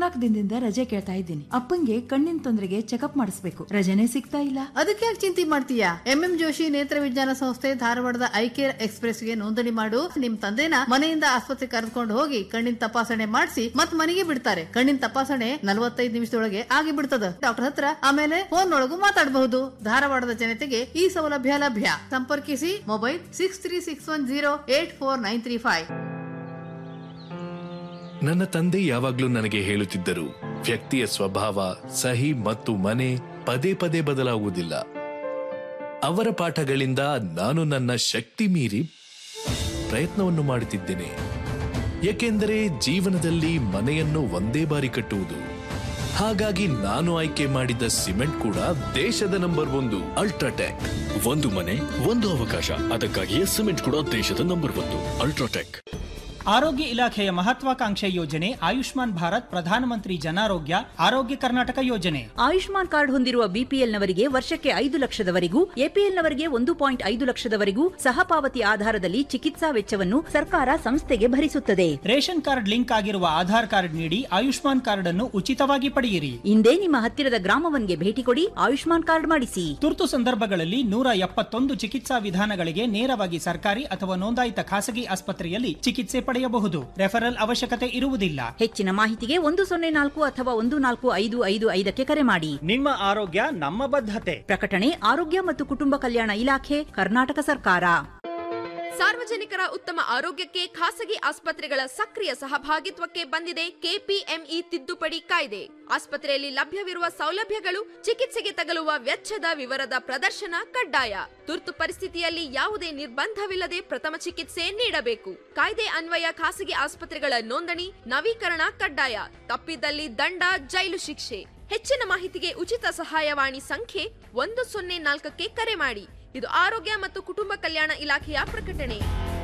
ಮೂರ್ನಾಲ್ಕು ದಿನದಿಂದ ರಜೆ ಕೇಳ್ತಾ ಇದ್ದೀನಿ ಅಪ್ಪಂಗೆ ಕಣ್ಣಿನ ತೊಂದರೆಗೆ ಚೆಕಪ್ ಮಾಡಿಸ್ಬೇಕು ರಜೆನೇ ಸಿಗ್ತಾ ಇಲ್ಲ ಅದಕ್ಕೆ ಯಾಕೆ ಚಿಂತೆ ಮಾಡ್ತೀಯಾ ಎಂಎಂ ಜೋಶಿ ನೇತ್ರ ವಿಜ್ಞಾನ ಸಂಸ್ಥೆ ಧಾರವಾಡದ ಐಕೇರ್ ಎಕ್ಸ್ಪ್ರೆಸ್ ಗೆ ನೋಂದಣಿ ಮಾಡು ನಿಮ್ ತಂದೆನ ಮನೆಯಿಂದ ಆಸ್ಪತ್ರೆ ಕರೆದುಕೊಂಡು ಹೋಗಿ ಕಣ್ಣಿನ ತಪಾಸಣೆ ಮಾಡಿಸಿ ಮತ್ ಮನೆಗೆ ಬಿಡ್ತಾರೆ ಕಣ್ಣಿನ ತಪಾಸಣೆ ನಲವತ್ತೈದು ನಿಮಿಷದೊಳಗೆ ಆಗಿ ಬಿಡ್ತದ ಡಾಕ್ಟರ್ ಹತ್ರ ಆಮೇಲೆ ಫೋನ್ ಒಳಗೂ ಮಾತಾಡಬಹುದು ಧಾರವಾಡದ ಜನತೆಗೆ ಈ ಸೌಲಭ್ಯ ಲಭ್ಯ ಸಂಪರ್ಕಿಸಿ mobile six three six one zero eight four nine three five ನನ್ನ ತಂದೆ ಯಾವಾಗ್ಲೂ ನನಗೆ ಹೇಳುತ್ತಿದ್ದರು ವ್ಯಕ್ತಿಯ ಸ್ವಭಾವ ಸಹಿ ಮತ್ತು ಮನೆ ಪದೇ ಪದೇ ಬದಲಾಗುವುದಿಲ್ಲ ಅವರ ಪಾಠಗಳಿಂದ ನಾನು ನನ್ನ ಶಕ್ತಿ ಮೀರಿ ಪ್ರಯತ್ನವನ್ನು ಮಾಡುತ್ತಿದ್ದೇನೆ ಏಕೆಂದರೆ ಜೀವನದಲ್ಲಿ ಮನೆಯನ್ನು ಒಂದೇ ಬಾರಿ ಕಟ್ಟುವುದು ಹಾಗಾಗಿ ನಾನು ಆಯ್ಕೆ ಮಾಡಿದ ಸಿಮೆಂಟ್ ಕೂಡ ದೇಶದ ನಂಬರ್ ಒಂದು ಅಲ್ಟ್ರಾಟೆಕ್ ಒಂದು ಮನೆ ಒಂದು ಅವಕಾಶ ಅದಕ್ಕಾಗಿಯೇ ಸಿಮೆಂಟ್ ಕೂಡ ದೇಶದ ನಂಬರ್ ಒಂದು ಅಲ್ಟ್ರಾಟೆಕ್ ಆರೋಗ್ಯ ಇಲಾಖೆಯ ಮಹತ್ವಾಕಾಂಕ್ಷೆ ಯೋಜನೆ ಆಯುಷ್ಮಾನ್ ಭಾರತ್ ಪ್ರಧಾನಮಂತ್ರಿ ಜನಾರೋಗ್ಯ ಆರೋಗ್ಯ ಕರ್ನಾಟಕ ಯೋಜನೆ ಆಯುಷ್ಮಾನ್ ಕಾರ್ಡ್ ಹೊಂದಿರುವ ಬಿಪಿಎಲ್ನವರಿಗೆ ವರ್ಷಕ್ಕೆ ಐದು ಲಕ್ಷದವರೆಗೂ ಎಪಿಎಲ್ನವರಿಗೆ ಒಂದು ಪಾಯಿಂಟ್ ಐದು ಲಕ್ಷದವರೆಗೂ ಸಹಪಾವತಿ ಆಧಾರದಲ್ಲಿ ಚಿಕಿತ್ಸಾ ವೆಚ್ಚವನ್ನು ಸರ್ಕಾರ ಸಂಸ್ಥೆಗೆ ಭರಿಸುತ್ತದೆ ರೇಷನ್ ಕಾರ್ಡ್ ಲಿಂಕ್ ಆಗಿರುವ ಆಧಾರ್ ಕಾರ್ಡ್ ನೀಡಿ ಆಯುಷ್ಮಾನ್ ಕಾರ್ಡ್ ಅನ್ನು ಉಚಿತವಾಗಿ ಪಡೆಯಿರಿ ಇಂದೇ ನಿಮ್ಮ ಹತ್ತಿರದ ಗ್ರಾಮವನ್ಗೆ ಭೇಟಿ ಕೊಡಿ ಆಯುಷ್ಮಾನ್ ಕಾರ್ಡ್ ಮಾಡಿಸಿ ತುರ್ತು ಸಂದರ್ಭಗಳಲ್ಲಿ ನೂರ ಎಪ್ಪತ್ತೊಂದು ಚಿಕಿತ್ಸಾ ವಿಧಾನಗಳಿಗೆ ನೇರವಾಗಿ ಸರ್ಕಾರಿ ಅಥವಾ ನೋಂದಾಯಿತ ಖಾಸಗಿ ಆಸ್ಪತ್ರೆಯಲ್ಲಿ ಚಿಕಿತ್ಸೆ ಪಡೆಯಬಹುದು ರೆಫರಲ್ ಅವಶ್ಯಕತೆ ಇರುವುದಿಲ್ಲ ಹೆಚ್ಚಿನ ಮಾಹಿತಿಗೆ ಒಂದು ಸೊನ್ನೆ ನಾಲ್ಕು ಅಥವಾ ಒಂದು ನಾಲ್ಕು ಐದು ಐದು ಐದಕ್ಕೆ ಕರೆ ಮಾಡಿ ನಿಮ್ಮ ಆರೋಗ್ಯ ನಮ್ಮ ಬದ್ಧತೆ ಪ್ರಕಟಣೆ ಆರೋಗ್ಯ ಮತ್ತು ಕುಟುಂಬ ಕಲ್ಯಾಣ ಇಲಾಖೆ ಕರ್ನಾಟಕ ಸರ್ಕಾರ ಸಾರ್ವಜನಿಕರ ಉತ್ತಮ ಆರೋಗ್ಯಕ್ಕೆ ಖಾಸಗಿ ಆಸ್ಪತ್ರೆಗಳ ಸಕ್ರಿಯ ಸಹಭಾಗಿತ್ವಕ್ಕೆ ಬಂದಿದೆ ಕೆಪಿಎಂಇ ತಿದ್ದುಪಡಿ ಕಾಯ್ದೆ ಆಸ್ಪತ್ರೆಯಲ್ಲಿ ಲಭ್ಯವಿರುವ ಸೌಲಭ್ಯಗಳು ಚಿಕಿತ್ಸೆಗೆ ತಗಲುವ ವೆಚ್ಚದ ವಿವರದ ಪ್ರದರ್ಶನ ಕಡ್ಡಾಯ ತುರ್ತು ಪರಿಸ್ಥಿತಿಯಲ್ಲಿ ಯಾವುದೇ ನಿರ್ಬಂಧವಿಲ್ಲದೆ ಪ್ರಥಮ ಚಿಕಿತ್ಸೆ ನೀಡಬೇಕು ಕಾಯ್ದೆ ಅನ್ವಯ ಖಾಸಗಿ ಆಸ್ಪತ್ರೆಗಳ ನೋಂದಣಿ ನವೀಕರಣ ಕಡ್ಡಾಯ ತಪ್ಪಿದಲ್ಲಿ ದಂಡ ಜೈಲು ಶಿಕ್ಷೆ ಹೆಚ್ಚಿನ ಮಾಹಿತಿಗೆ ಉಚಿತ ಸಹಾಯವಾಣಿ ಸಂಖ್ಯೆ ಒಂದು ಸೊನ್ನೆ ನಾಲ್ಕಕ್ಕೆ ಕರೆ ಮಾಡಿ ಇದು ಆರೋಗ್ಯ ಮತ್ತು ಕುಟುಂಬ ಕಲ್ಯಾಣ ಇಲಾಖೆಯ ಪ್ರಕಟಣೆ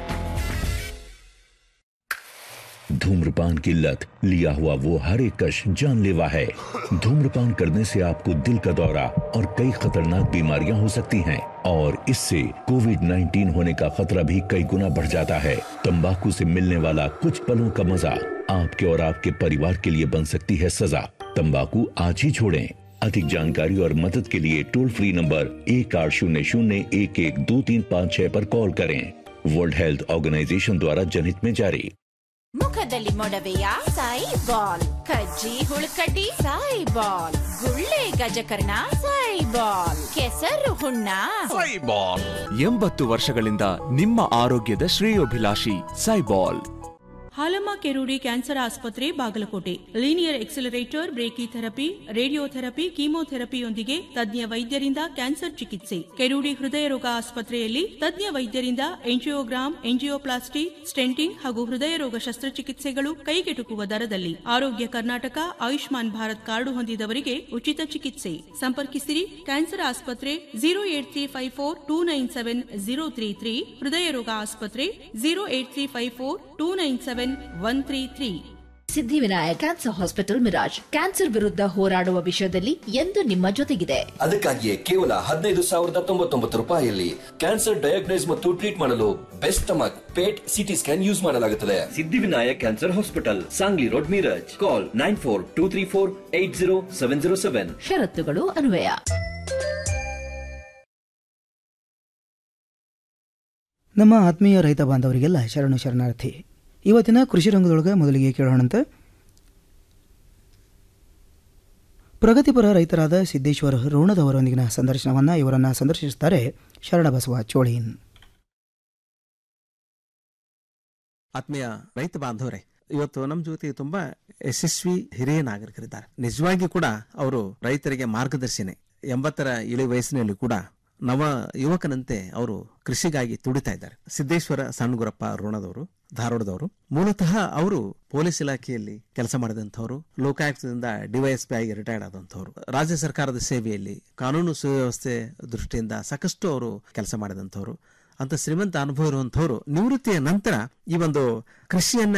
धूम्रपान की लत लिया हुआ वो हर एक कश जानलेवा है धूम्रपान करने से आपको दिल का दौरा और कई खतरनाक बीमारियां हो सकती हैं और इससे कोविड 19 होने का खतरा भी कई गुना बढ़ जाता है तंबाकू से मिलने वाला कुछ पलों का मजा आपके और आपके परिवार के लिए बन सकती है सजा तंबाकू आज ही छोड़ें अधिक जानकारी और मदद के लिए टोल फ्री नंबर एक आठ शून्य शून्य एक एक दो तीन पाँच छह पर कॉल करें वर्ल्ड हेल्थ ऑर्गेनाइजेशन द्वारा जनहित में जारी ಮುಖದಲ್ಲಿ ಮೊಡವೆಯ ಸಾಯಿ ಬಾಲ್ ಕಜ್ಜಿ ಹುಳುಕಡ್ಡಿ ಸಾಯಿ ಬಾಲ್ ಗುಳ್ಳೆ ಗಜಕರ್ಣ ಸಾಯಿ ಬಾಲ್ ಕೆಸರು ಹುಣ್ಣ ಎಂಬತ್ತು ವರ್ಷಗಳಿಂದ ನಿಮ್ಮ ಆರೋಗ್ಯದ ಶ್ರೇಯೋಭಿಲಾಷಿ ಸೈಬಾಲ್ ಹಾಲಮ್ಮ ಕೆರೂಡಿ ಕ್ಯಾನ್ಸರ್ ಆಸ್ಪತ್ರೆ Bagalkot linear accelerator brachytherapy radiotherapy ಕೀಮೋಥೆರಪಿಯೊಂದಿಗೆ ತಜ್ಞ ವೈದ್ಯರಿಂದ ಕ್ಯಾನ್ಸರ್ ಚಿಕಿತ್ಸೆ ಕೆರೂಡಿ ಹೃದಯ ರೋಗ ಆಸ್ಪತ್ರೆಯಲ್ಲಿ ತಜ್ಞ ವೈದ್ಯರಿಂದ ಎಂಜಿಯೋಗ್ರಾಮ್ ಎಂಜಿಯೋಪ್ಲಾಸ್ಟಿ ಸ್ಟೆಂಟಿಂಗ್ ಹಾಗೂ ಹೃದಯ ರೋಗ ಶಸ್ತ್ರಚಿಕಿತ್ಸೆಗಳು ಕೈಗೆಟುಕುವ ದರದಲ್ಲಿ ಆರೋಗ್ಯ ಕರ್ನಾಟಕ ಆಯುಷ್ಮಾನ್ ಭಾರತ್ ಕಾರ್ಡು ಹೊಂದಿದವರಿಗೆ ಉಚಿತ ಚಿಕಿತ್ಸೆ ಸಂಪರ್ಕಿಸಿರಿ ಕ್ಯಾನ್ಸರ್ ಆಸ್ಪತ್ರೆ zero eight three five four two nine seven zero three three ಹೃದಯ ರೋಗ ಆಸ್ಪತ್ರೆ zero eight three five four two nine seven one three three Siddhivinayak cancer hospital Miraj cancer ವಿರುದ್ಧ ಹೋರಾಡುವ ವಿಷಯದಲ್ಲಿ ಎಂದು ನಿಮ್ಮ ಜೊತೆಗಿದೆ ಅದಕ್ಕಾಗಿಯೇ ಕೇವಲ ಹದಿನೈದು ಸಾವಿರದ ತೊಂಬತ್ತೊಂಬತ್ತು ರೂಪಾಯಿಯಲ್ಲಿ ಕ್ಯಾನ್ಸರ್ ಡಯಾಗ್ನೈಸ್ ಮತ್ತು ಟ್ರೀಟ್ ಮಾಡಲು best stomach PET CT scan use ಮಾಡಲಾಗುತ್ತದೆ Siddhivinayak cancer hospital Sangli road Miraj call nine four two three four eight zero seven zero seven ಷರತ್ತುಗಳು ಅನ್ವಯ ನಮ್ಮ ಆತ್ಮೀಯ ರೈತ ಬಾಂಧವರಿಗೆಲ್ಲ ಶರಣು ಶರಣಾರ್ಥಿ ಇವತ್ತಿನ ಕೃಷಿ ರಂಗದೊಳಗೆ ಮೊದಲಿಗೆ ಕೇಳೋಣಂತೆ ಪ್ರಗತಿಪರ ರೈತರಾದ ಸಿದ್ದೇಶ್ವರ ರೋಣದವರೊಂದಿಗಿನ ಸಂದರ್ಶನವನ್ನು ಇವರನ್ನು ಸಂದರ್ಶಿಸುತ್ತಾರೆ ಶರಣಬಸವ ಚೋಳೀನ್ ಆತ್ಮೀಯ ರೈತ ಬಾಂಧವರೇ ಇವತ್ತು ನಮ್ಮ ಜೊತೆ ತುಂಬಾ ಯಶಸ್ವಿ ಹಿರಿಯ ನಾಗರಿಕರಿದ್ದಾರೆ ನಿಜವಾಗಿ ಕೂಡ ಅವರು ರೈತರಿಗೆ ಮಾರ್ಗದರ್ಶಿನೇ ಎಂಬತ್ತರ ಇಳಿ ವಯಸ್ಸಿನಲ್ಲಿ ಕೂಡ ನವ ಯುವಕನಂತೆ ಅವರು ಕೃಷಿಗಾಗಿ ತುಡಿತಾ ಇದ್ದಾರೆ ಸಿದ್ದೇಶ್ವರ ಸಣ್ಣಗುರಪ್ಪ ಋಣದವರು ಧಾರವಾಡದವರು ಮೂಲತಃ ಅವರು ಪೊಲೀಸ್ ಇಲಾಖೆಯಲ್ಲಿ ಕೆಲಸ ಮಾಡಿದಂಥವ್ರು ಲೋಕಾಯುಕ್ತದಿಂದ ಡಿವೈಎಸ್ಪಿ ಆಗಿ ರಿಟೈರ್ಡ್ ಆದಂಥವ್ರು ರಾಜ್ಯ ಸರ್ಕಾರದ ಸೇವೆಯಲ್ಲಿ ಕಾನೂನು ಸುವ್ಯವಸ್ಥೆ ದೃಷ್ಟಿಯಿಂದ ಸಾಕಷ್ಟು ಅವರು ಕೆಲಸ ಮಾಡಿದಂಥವ್ರು ಅಂತ ಶ್ರೀಮಂತ ಅನುಭವ ಇರುವಂಥವ್ರು ನಿವೃತ್ತಿಯ ನಂತರ ಈ ಒಂದು ಕೃಷಿಯನ್ನ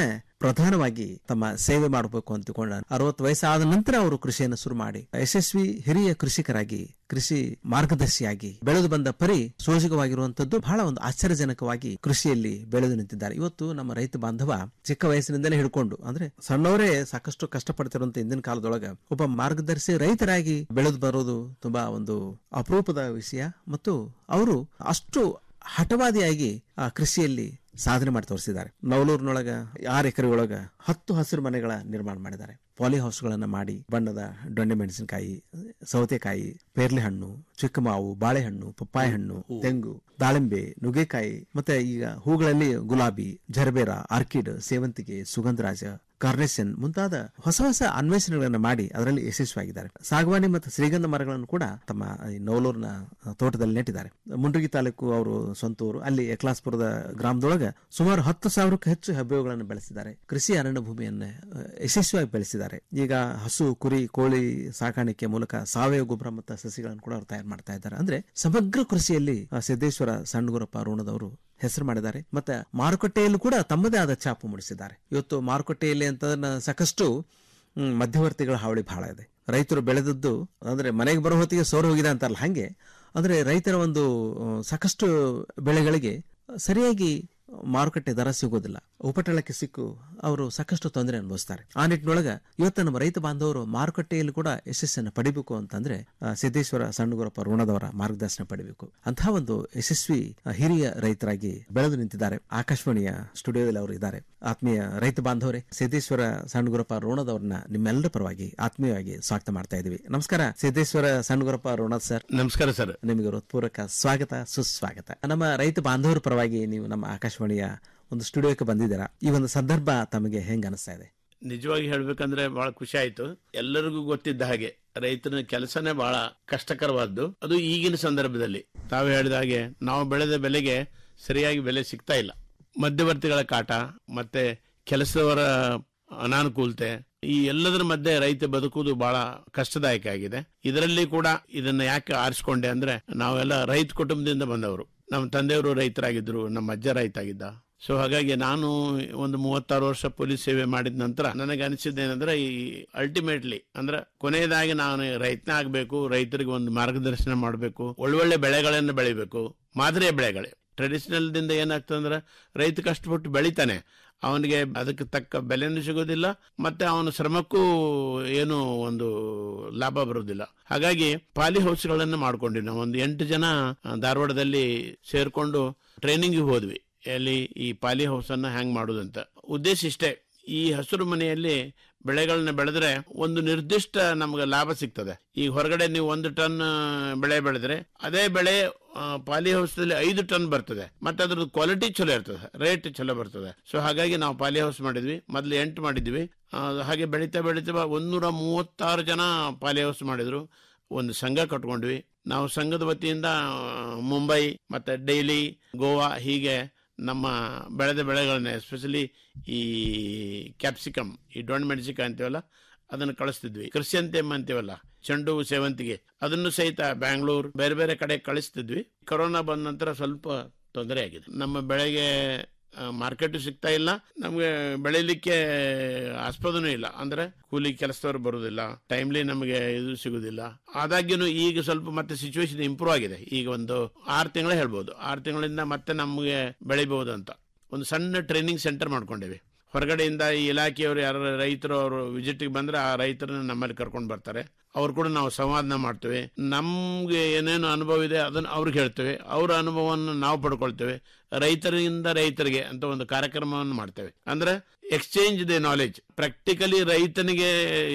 ಪ್ರಧಾನವಾಗಿ ತಮ್ಮ ಸೇವೆ ಮಾಡಬೇಕು ಅಂತಿಕೊಂಡ ಅರವತ್ತು ವಯಸ್ಸಾದ ನಂತರ ಅವರು ಕೃಷಿಯನ್ನು ಶುರು ಮಾಡಿ ಯಶಸ್ವಿ ಹಿರಿಯ ಕೃಷಿಕರಾಗಿ ಕೃಷಿ ಮಾರ್ಗದರ್ಶಿಯಾಗಿ ಬೆಳೆದು ಬಂದ ಪರಿ ಸೋಜಿಗವಾಗಿರುವಂತದ್ದು ಬಹಳ ಒಂದು ಆಶ್ಚರ್ಯಜನಕವಾಗಿ ಕೃಷಿಯಲ್ಲಿ ಬೆಳೆದು ನಿಂತಿದ್ದಾರೆ ಇವತ್ತು ನಮ್ಮ ರೈತ ಬಾಂಧವ ಚಿಕ್ಕ ವಯಸ್ಸಿನಿಂದಲೇ ಹಿಡ್ಕೊಂಡು ಅಂದ್ರೆ ಸಣ್ಣವರೇ ಸಾಕಷ್ಟು ಕಷ್ಟಪಡ್ತಿರುವಂತ ಇಂದಿನ ಕಾಲದೊಳಗ ಒಬ್ಬ ಮಾರ್ಗದರ್ಶಿ ರೈತರಾಗಿ ಬೆಳೆದು ಬರೋದು ತುಂಬಾ ಒಂದು ಅಪರೂಪದ ವಿಷಯ ಮತ್ತು ಅವರು ಅಷ್ಟು ಹಠವಾದಿಯಾಗಿ ಆ ಕೃಷಿಯಲ್ಲಿ ಸಾಧನೆ ಮಾಡಿ ತೋರಿಸಿದ್ದಾರೆ ನವಲೂರಿನೊಳಗ ಆರು ಎಕರೆ ಒಳಗ ಹತ್ತು ಹಸಿರು ಮನೆಗಳ ನಿರ್ಮಾಣ ಮಾಡಿದ್ದಾರೆ ಪಾಲಿ ಹೌಸ್ಗಳನ್ನ ಮಾಡಿ ಬಣ್ಣದ ದೊಣ್ಣೆ ಮೆಣಸಿನಕಾಯಿ ಸೌತೆಕಾಯಿ ಪೇರ್ಲೆ ಹಣ್ಣು ಚಿಕ್ಕ ಮಾವು ಬಾಳೆಹಣ್ಣು ಪಪ್ಪಾಯ ಹಣ್ಣು ತೆಂಗು ದಾಳಿಂಬೆ ನುಗ್ಗೆಕಾಯಿ ಮತ್ತೆ ಈಗ ಹೂಗಳಲ್ಲಿ ಗುಲಾಬಿ ಜರ್ಬೇರ ಆರ್ಕಿಡ್ ಸೇವಂತಿಗೆ ಸುಗಂಧರಾಜ ಕಾರ್ನೆಷನ್ ಮುಂತಾದ ಹೊಸ ಹೊಸ ಅನ್ವೇಷಣೆಗಳನ್ನು ಮಾಡಿ ಅದರಲ್ಲಿ ಯಶಸ್ವಿಯಾಗಿದ್ದಾರೆ ಸಾಗವಾನಿ ಮತ್ತು ಶ್ರೀಗಂಧ ಮರಗಳನ್ನು ಕೂಡ ತಮ್ಮ ಈ ನವಲೂರಿನ ತೋಟದಲ್ಲಿ ನೆಟ್ಟಿದ್ದಾರೆ ಮುಂಡ್ರಿಗಿ ತಾಲೂಕು ಅವರು ಸ್ವಂತೂರು ಅಲ್ಲಿ ಎಕ್ಲಾಸ್ಪುರದ ಗ್ರಾಮದೊಳಗೆ ಸುಮಾರು ಹತ್ತು ಸಾವಿರಕ್ಕೂ ಹೆಚ್ಚು ಹೆಬ್ಬೆವುಗಳನ್ನು ಬೆಳೆಸಿದ್ದಾರೆ ಕೃಷಿ ಅರಣ್ಯ ಭೂಮಿಯನ್ನು ಅಹ್, ಯಶಸ್ವಿಯಾಗಿ ಬೆಳೆಸಿದ್ದಾರೆ ಈಗ ಹಸು ಕುರಿ ಕೋಳಿ ಸಾಕಾಣಿಕೆ ಮೂಲಕ ಸಾವಯವ ಗೊಬ್ಬರ ಮತ್ತು ಸಸಿಗಳನ್ನು ಕೂಡ ಅವರು ತಯಾರು ಮಾಡ್ತಾ ಇದ್ದಾರೆ ಅಂದ್ರೆ ಸಮಗ್ರ ಕೃಷಿಯಲ್ಲಿ ಆ, ಸಿದ್ದೇಶ್ವರ ಸಣ್ಣಗುರಪ್ಪ ಋಣದವರು ಹೆಸರು ಮಾಡಿದ್ದಾರೆ ಮತ್ತೆ ಮಾರುಕಟ್ಟೆಯಲ್ಲೂ ಕೂಡ ತಮ್ಮದೇ ಆದ ಛಾಪು ಮೂಡಿಸಿದ್ದಾರೆ ಇವತ್ತು ಮಾರುಕಟ್ಟೆಯಲ್ಲಿ ಅಂತ ಸಾಕಷ್ಟು ಹ್ಮ್, ಮಧ್ಯವರ್ತಿಗಳ ಹಾವಳಿ ಬಹಳ ಇದೆ ರೈತರು ಬೆಳೆದದ್ದು ಅಂದ್ರೆ ಮನೆಗೆ ಬರೋ ಹೊತ್ತಿಗೆ ಸೋರು ಹೋಗಿದೆ ಅಂತಾರಲ್ಲ ಹಂಗೆ ಅಂದ್ರೆ ರೈತರ ಒಂದು ಆ, ಸಾಕಷ್ಟು ಬೆಳೆಗಳಿಗೆ ಸರಿಯಾಗಿ ಮಾರುಕಟ್ಟೆ ದರ ಸಿಗೋದಿಲ್ಲ ಉಪಟಳಕ್ಕೆ ಸಿಕ್ಕು ಅವರು ಸಾಕಷ್ಟು ತೊಂದರೆ ಅನುಭವಿಸ್ತಾರೆ ಆ ನಿಟ್ಟಿನೊಳಗ ಇವತ್ತು ನಮ್ಮ ರೈತ ಬಾಂಧವರು ಮಾರುಕಟ್ಟೆಯಲ್ಲಿ ಕೂಡ ಯಶಸ್ಸನ್ನು ಪಡಿಬೇಕು ಅಂತಂದ್ರೆ ಆ, ಸಿದ್ದೇಶ್ವರ ಸಣ್ಣಗುರಪ್ಪ ಋಣದವರ ಮಾರ್ಗದರ್ಶನ ಪಡಿಬೇಕು ಅಂತಹ ಒಂದು ಯಶಸ್ವಿ ಆ, ಹಿರಿಯ ರೈತರಾಗಿ ಬೆಳೆದು ನಿಂತಿದ್ದಾರೆ ಆಕಾಶವಾಣಿಯ ಸ್ಟುಡಿಯೋದಲ್ಲಿ ಅವರು ಇದ್ದಾರೆ ಆತ್ಮೀಯ ರೈತ ಬಾಂಧವರೇ ಸಿದ್ದೇಶ್ವರ ಸಣ್ಣಗುರಪ್ಪ ಋಣದವ್ರನ್ನ ನಿಮ್ಮೆಲ್ಲರ ಪರವಾಗಿ ಆತ್ಮೀಯವಾಗಿ ಸ್ವಾಗತ ಮಾಡ್ತಾ ಇದ್ದೀವಿ ನಮಸ್ಕಾರ ಸಿದ್ದೇಶ್ವರ ಸಣ್ಣಗುರಪ್ಪ ಋಣದ್ ಸರ್ ನಮಸ್ಕಾರ ಸರ್ ನಿಮಗೆ ಹೃತ್ಪೂರ್ವಕ ಸ್ವಾಗತ ಸುಸ್ವಾಗತ ನಮ್ಮ ರೈತ ಬಾಂಧವರ ಪರವಾಗಿ ನೀವು ನಮ್ಮ ಆಕಾಶವಾಣಿಯ ಒಂದು ಸ್ಟುಡಿಯೋಕ್ಕೆ ಬಂದಿದ್ದೀರಾ ಈ ಒಂದು ಸಂದರ್ಭ ತಮಗೆ ಹೆಂಗ್ ಅನಿಸ್ತಾ ಇದೆ ನಿಜವಾಗಿ ಹೇಳ್ಬೇಕಂದ್ರೆ ಬಹಳ ಖುಷಿ ಆಯ್ತು ಎಲ್ಲರಿಗೂ ಗೊತ್ತಿದ್ದ ಹಾಗೆ ರೈತನ ಕೆಲಸನೇ ಬಹಳ ಕಷ್ಟಕರವಾದ್ದು ಅದು ಈಗಿನ ಸಂದರ್ಭದಲ್ಲಿ ತಾವು ಹೇಳಿದ ಹಾಗೆ ನಾವು ಬೆಳೆದ ಬೆಲೆಗೆ ಸರಿಯಾಗಿ ಬೆಲೆ ಸಿಗ್ತಾ ಇಲ್ಲ ಮಧ್ಯವರ್ತಿಗಳ ಕಾಟ ಮತ್ತೆ ಕೆಲಸದವರ ಅನಾನುಕೂಲತೆ ಈ ಎಲ್ಲದರ ಮಧ್ಯೆ ರೈತ ಬದುಕುವುದು ಬಹಳ ಕಷ್ಟದಾಯಕ ಆಗಿದೆ ಇದರಲ್ಲಿ ಕೂಡ ಇದನ್ನ ಯಾಕೆ ಆರಿಸ್ಕೊಂಡೆ ಅಂದ್ರೆ ನಾವೆಲ್ಲ ರೈತ ಕುಟುಂಬದಿಂದ ಬಂದವರು ನಮ್ಮ ತಂದೆಯವರು ರೈತರಾಗಿದ್ರು ನಮ್ಮ ಅಜ್ಜ ರೈತ ಆಗಿದ್ದ ಸೊ ಹಾಗಾಗಿ ನಾನು ಒಂದು ಮೂವತ್ತಾರು ವರ್ಷ ಪೊಲೀಸ್ ಸೇವೆ ಮಾಡಿದ ನಂತರ ನನಗೆ ಅನಿಸಿದ್ದೇನೆಂದ್ರೆ ಈ ಅಲ್ಟಿಮೇಟ್ಲಿ ಅಂದ್ರೆ ಕೊನೆಯದಾಗಿ ನಾನು ರೈತನ ಆಗಬೇಕು ರೈತರಿಗೆ ಒಂದು ಮಾರ್ಗದರ್ಶನ ಮಾಡಬೇಕು ಒಳ್ಳೊಳ್ಳೆ ಬೆಳೆಗಳನ್ನು ಬೆಳಿಬೇಕು ಮಾದರಿಯ ಬೆಳೆಗಳೇ ಟ್ರೆಡಿಷನಲ್ ದಿಂದ ಏನಾಗ್ತದೆ ಅಂದ್ರೆ ರೈತ ಕಷ್ಟಪಟ್ಟು ಬೆಳಿತಾನೆ ಅವನಿಗೆ ಅದಕ್ಕೆ ತಕ್ಕ ಬೆಲೆನೂ ಸಿಗೋದಿಲ್ಲ ಮತ್ತೆ ಅವನ ಶ್ರಮಕ್ಕೂ ಏನು ಒಂದು ಲಾಭ ಬರೋದಿಲ್ಲ ಹಾಗಾಗಿ ಪಾಲಿ ಹೌಸ್ಗಳನ್ನು ಮಾಡ್ಕೊಂಡ್ವಿ ನಾವು ಒಂದು ಎಂಟು ಜನ ಆ, ಧಾರವಾಡದಲ್ಲಿ ಸೇರ್ಕೊಂಡು ಟ್ರೈನಿಂಗ್ ಹೋದ್ವಿ ಎಲ್ಲಿ ಈ ಪಾಲಿ ಹೌಸ್ ಅನ್ನ ಹ್ಯಾಂಗ್ ಮಾಡುದಂತ ಉದ್ದೇಶ ಇಷ್ಟೇ ಈ ಹಸಿರು ಮನೆಯಲ್ಲಿ ಬೆಳೆಗಳನ್ನ ಬೆಳೆದ್ರೆ ಒಂದು ನಿರ್ದಿಷ್ಟ ನಮ್ಗೆ ಲಾಭ ಸಿಗ್ತದೆ ಈಗ ಹೊರಗಡೆ ನೀವು ಒಂದು ಟನ್ ಆ, ಬೆಳೆ ಬೆಳೆದ್ರೆ ಅದೇ ಬೆಳೆ ಆ, ಪಾಲಿ ಹೌಸ್ದಲ್ಲಿ ಐದು ಟನ್ ಬರ್ತದೆ ಮತ್ತೆ ಅದ್ರದ್ದು ಕ್ವಾಲಿಟಿ ಚಲೋ ಇರ್ತದೆ ರೇಟ್ ಚಲೋ ಬರ್ತದೆ ಸೊ ಹಾಗಾಗಿ ನಾವು ಪಾಲಿ ಹೌಸ್ ಮಾಡಿದ್ವಿ ಮೊದ್ಲು ಎಂಟು ಮಾಡಿದ್ವಿ ಆ, ಹಾಗೆ ಬೆಳೀತಾ ಬೆಳೀತಾ ಒಂದೂರ ಮೂವತ್ತಾರು ಜನ ಪಾಲಿ ಹೌಸ್ ಮಾಡಿದ್ರು ಒಂದು ಸಂಘ ಕಟ್ಕೊಂಡ್ವಿ ನಾವು ಸಂಘದ ವತಿಯಿಂದ ಆ, ಮುಂಬೈ ಮತ್ತೆ ಡೈಲಿ ಗೋವಾ ಹೀಗೆ ನಮ್ಮ ಬೆಳೆದ ಬೆಳೆಗಳನ್ನ ಎಸ್ಪೆಷಲಿ ಈ ಕ್ಯಾಪ್ಸಿಕಮ್ ಈ ಡೊಣ್ ಮೆಣಸಿಕಾಯಿ ಅಂತೀವಲ್ಲ ಅದನ್ನು ಕಳಿಸ್ತಿದ್ವಿ ಕ್ರಿಸ್ಯಂತೆಮ್ ಅಂತೀವಲ್ಲ ಚೆಂಡು ಹೂ, ಸೇವಂತಿಗೆ ಅದನ್ನು ಸಹಿತ ಬ್ಯಾಂಗ್ಳೂರ್ ಬೇರೆ ಬೇರೆ ಕಡೆ ಕಳಿಸ್ತಿದ್ವಿ ಕೊರೋನಾ ಬಂದ ನಂತರ ಸ್ವಲ್ಪ ತೊಂದರೆ ಆಗಿದೆ ನಮ್ಮ ಬೆಳೆಗೆ ಮಾರ್ಕೆಟ್ ಸಿಗ್ತಾ ಇಲ್ಲ ನಮ್ಗೆ ಬೆಳಿಲಿಕ್ಕೆ ಆಸ್ಪದನೂ ಇಲ್ಲ ಅಂದ್ರೆ ಕೂಲಿ ಕೆಲಸದವರು ಬರುವುದಿಲ್ಲ ಟೈಮ್ಲಿ ನಮಗೆ ಇದು ಸಿಗುದಿಲ್ಲ ಆದಾಗ್ಯೂ ಈಗ ಸ್ವಲ್ಪ ಮತ್ತೆ ಸಿಚುವೇಶನ್ ಇಂಪ್ರೂವ್ ಆಗಿದೆ ಈಗ ಒಂದು ಆರು ತಿಂಗಳ ಹೇಳ್ಬೋದು ಆರು ತಿಂಗಳಿಂದ ಮತ್ತೆ ನಮಗೆ ಬೆಳಿಬಹುದು ಅಂತ ಒಂದು ಸಣ್ಣ ಟ್ರೈನಿಂಗ್ ಸೆಂಟರ್ ಮಾಡ್ಕೊಂಡಿವಿ ಹೊರಗಡೆಯಿಂದ ಈ ಇಲಾಖೆಯವರು ಯಾರು ರೈತರು ಅವರು ವಿಸಿಟ್ಗೆ ಬಂದ್ರೆ ಆ ರೈತರನ್ನ ನಮ್ಮಲ್ಲಿ ಕರ್ಕೊಂಡು ಬರ್ತಾರೆ ಅವ್ರು ಕೂಡ ನಾವು ಸಂವಾದನ ಮಾಡ್ತೇವೆ ನಮ್ಗೆ ಏನೇನು ಅನುಭವ ಇದೆ ಅದನ್ನು ಅವ್ರಿಗೆ ಹೇಳ್ತೇವೆ ಅವರ ಅನುಭವವನ್ನು ನಾವು ಪಡ್ಕೊಳ್ತೇವೆ ರೈತರಿಂದ ರೈತರಿಗೆ ಅಂತ ಒಂದು ಕಾರ್ಯಕ್ರಮವನ್ನು ಮಾಡ್ತೇವೆ ಅಂದ್ರೆ ಎಕ್ಸ್ಚೇಂಜ್ ದಿ ನಾಲೆಜ್ ಪ್ರಾಕ್ಟಿಕಲಿ ರೈತನಿಗೆ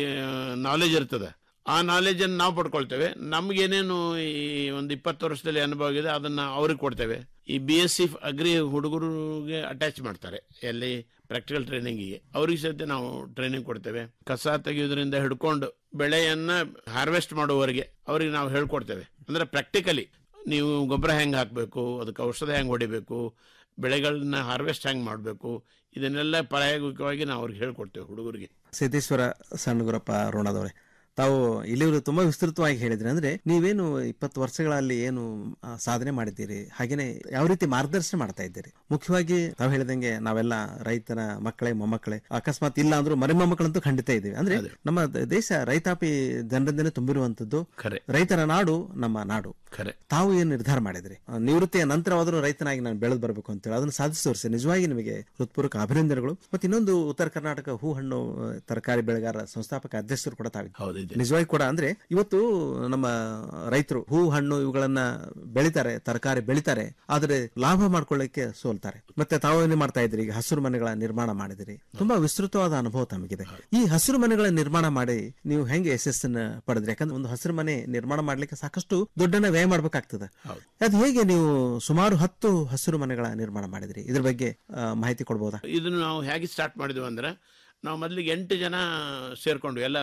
ನಾಲೆಜ್ ಇರ್ತದೆ ಆ ನಾಲೆಜ್ ಅನ್ನು ನಾವು ಪಡ್ಕೊಳ್ತೇವೆ ನಮ್ಗೇನೇನು ಈ ಒಂದು ಇಪ್ಪತ್ತು ವರ್ಷದಲ್ಲಿ ಅನುಭವ ಆಗಿದೆ ಅದನ್ನ ಅವ್ರಿಗೆ ಕೊಡ್ತೇವೆ ಈ ಬಿ ಎಸ್ ಸಿ ಅಗ್ರಿ ಹುಡುಗರಿಗೆ ಅಟ್ಯಾಚ್ ಮಾಡ್ತಾರೆ ಎಲ್ಲಿ ಪ್ರಾಕ್ಟಿಕಲ್ ಟ್ರೈನಿಂಗಿಗೆ ಅವ್ರಿಗೆ ಸಹಿತ ನಾವು ಟ್ರೈನಿಂಗ್ ಕೊಡ್ತೇವೆ ಕಸ ತೆಗೆಯೋದ್ರಿಂದ ಹಿಡ್ಕೊಂಡು ಬೆಳೆಯನ್ನ ಹಾರ್ವೆಸ್ಟ್ ಮಾಡುವವರೆಗೆ ಅವ್ರಿಗೆ ನಾವು ಹೇಳ್ಕೊಡ್ತೇವೆ ಅಂದ್ರೆ ಪ್ರಾಕ್ಟಿಕಲಿ ನೀವು ಗೊಬ್ಬರ ಹೆಂಗ್ ಹಾಕಬೇಕು ಅದಕ್ಕೆ ಔಷಧ ಹೆಂಗ್ ಹೊಡಿಬೇಕು ಬೆಳೆಗಳನ್ನ ಹಾರ್ವೆಸ್ಟ್ ಹೆಂಗ್ ಮಾಡಬೇಕು ಇದನ್ನೆಲ್ಲ ಪ್ರಾಯೋಗಿಕವಾಗಿ ನಾವು ಅವ್ರಿಗೆ ಹೇಳ್ಕೊಡ್ತೇವೆ ಹುಡುಗರಿಗೆ ಸಿದ್ದೇಶ್ವರ ಸಣ್ಣಗುರಪ್ಪ ರೋಣದವ್ರೆ ತಾವು ಇಲ್ಲಿವರು ತುಂಬಾ ವಿಸ್ತೃತವಾಗಿ ಹೇಳಿದ್ರಿ ಅಂದ್ರೆ ನೀವೇನು ಇಪ್ಪತ್ತು ವರ್ಷಗಳಲ್ಲಿ ಏನು ಆ, ಸಾಧನೆ ಮಾಡಿದ್ದೀರಿ ಹಾಗೇನೆ ಯಾವ ರೀತಿ ಮಾರ್ಗದರ್ಶನ ಮಾಡ್ತಾ ಇದ್ದೀರಿ ಮುಖ್ಯವಾಗಿ ತಾವು ಹೇಳಿದಂಗೆ ನಾವೆಲ್ಲ ರೈತನ ಮಕ್ಕಳೇ ಮೊಮ್ಮಕ್ಕಳೇ ಅಕಸ್ಮಾತ್ ಇಲ್ಲ ಅಂದ್ರೂ ಮರಿ ಮೊಮ್ಮಕ್ಕಳಂತೂ ಖಂಡಿತ ಇದ್ದೀವಿ ಅಂದ್ರೆ ನಮ್ಮ ದ- ದೇಶ ರೈತಾಪಿ ಜನರಿಂದನೇ ತುಂಬಿರುವಂತದ್ದು ಖರೆ ರೈತರ ನಾಡು ನಮ್ಮ ನಾಡು ಖರೆ ತಾವು ಏನು ನಿರ್ಧಾರ ಮಾಡಿದ್ರಿ ಆ, ನಿವೃತ್ತಿಯ ನಂತರವಾದರೂ ರೈತನಾಗಿ ನಾನು ಬೆಳೆದು ಬರಬೇಕು ಅಂತೇಳಿ ಅದನ್ನು ಸಾಧಿಸಿ ತೋರಿಸಿ ನಿಜವಾಗಿ ನಿಮಗೆ ಹೃತ್ಪೂರ್ವಕ ಅಭಿನಂದನೆಗಳು ಮತ್ತೆ ಇನ್ನೊಂದು ಉತ್ತರ ಕರ್ನಾಟಕ ಹೂ ಹಣ್ಣು ಆ, ತರಕಾರಿ ಬೆಳೆಗಾರ ಸಂಸ್ಥಾಪಕ ಅಧ್ಯಕ್ಷರು ಕೂಡ ತಾವಿದ್ದೀರಿ ಹೌದು ನಿಜವಾಗಿ ಕೂಡ ಅಂದ್ರೆ ಇವತ್ತು ನಮ್ಮ ರೈತರು ಹೂ ಹಣ್ಣು ಇವುಗಳನ್ನ ಬೆಳಿತಾರೆ ತರಕಾರಿ ಬೆಳಿತಾರೆ ಆದ್ರೆ ಲಾಭ ಮಾಡ್ಕೊಳ್ಳಿಕ್ಕೆ ಸೋಲ್ತಾರೆ ಮತ್ತೆ ತಾವು ಏನೇ ಮಾಡ್ತಾ ಇದ್ರಿ ಈಗ ಹಸಿರು ಮನೆಗಳ ನಿರ್ಮಾಣ ಮಾಡಿದಿರಿ ತುಂಬಾ ವಿಸ್ತೃತವಾದ ಅನುಭವ ತಮಗಿದೆ ಈ ಹಸಿರು ಮನೆಗಳ ನಿರ್ಮಾಣ ಮಾಡಿ ನೀವು ಹೆಂಗೆ ಯಶಸ್ಸನ್ನ ಪಡೆದ್ರಿ ಯಾಕಂದ್ರೆ ಒಂದು ಹಸಿರು ಮನೆ ನಿರ್ಮಾಣ ಮಾಡ್ಲಿಕ್ಕೆ ಸಾಕಷ್ಟು ದುಡ್ಡನ್ನ ವ್ಯಯ ಮಾಡ್ಬೇಕಾಗ್ತದೆ ಅದು ಹೇಗೆ ನೀವು ಸುಮಾರು ಹತ್ತು ಹಸಿರು ಮನೆಗಳ ನಿರ್ಮಾಣ ಮಾಡಿದ್ರಿ ಇದ್ರ ಬಗ್ಗೆ ಆ, ಮಾಹಿತಿ ಕೊಡ್ಬೋದಾ ಇದನ್ನು ನಾವು ಹೇಗೆ ಸ್ಟಾರ್ಟ್ ಮಾಡಿದ್ವಿ ಅಂದ್ರೆ ನಾವು ಮೊದಲಿಗೆ ಎಂಟು ಜನ ಸೇರ್ಕೊಂಡು ಎಲ್ಲ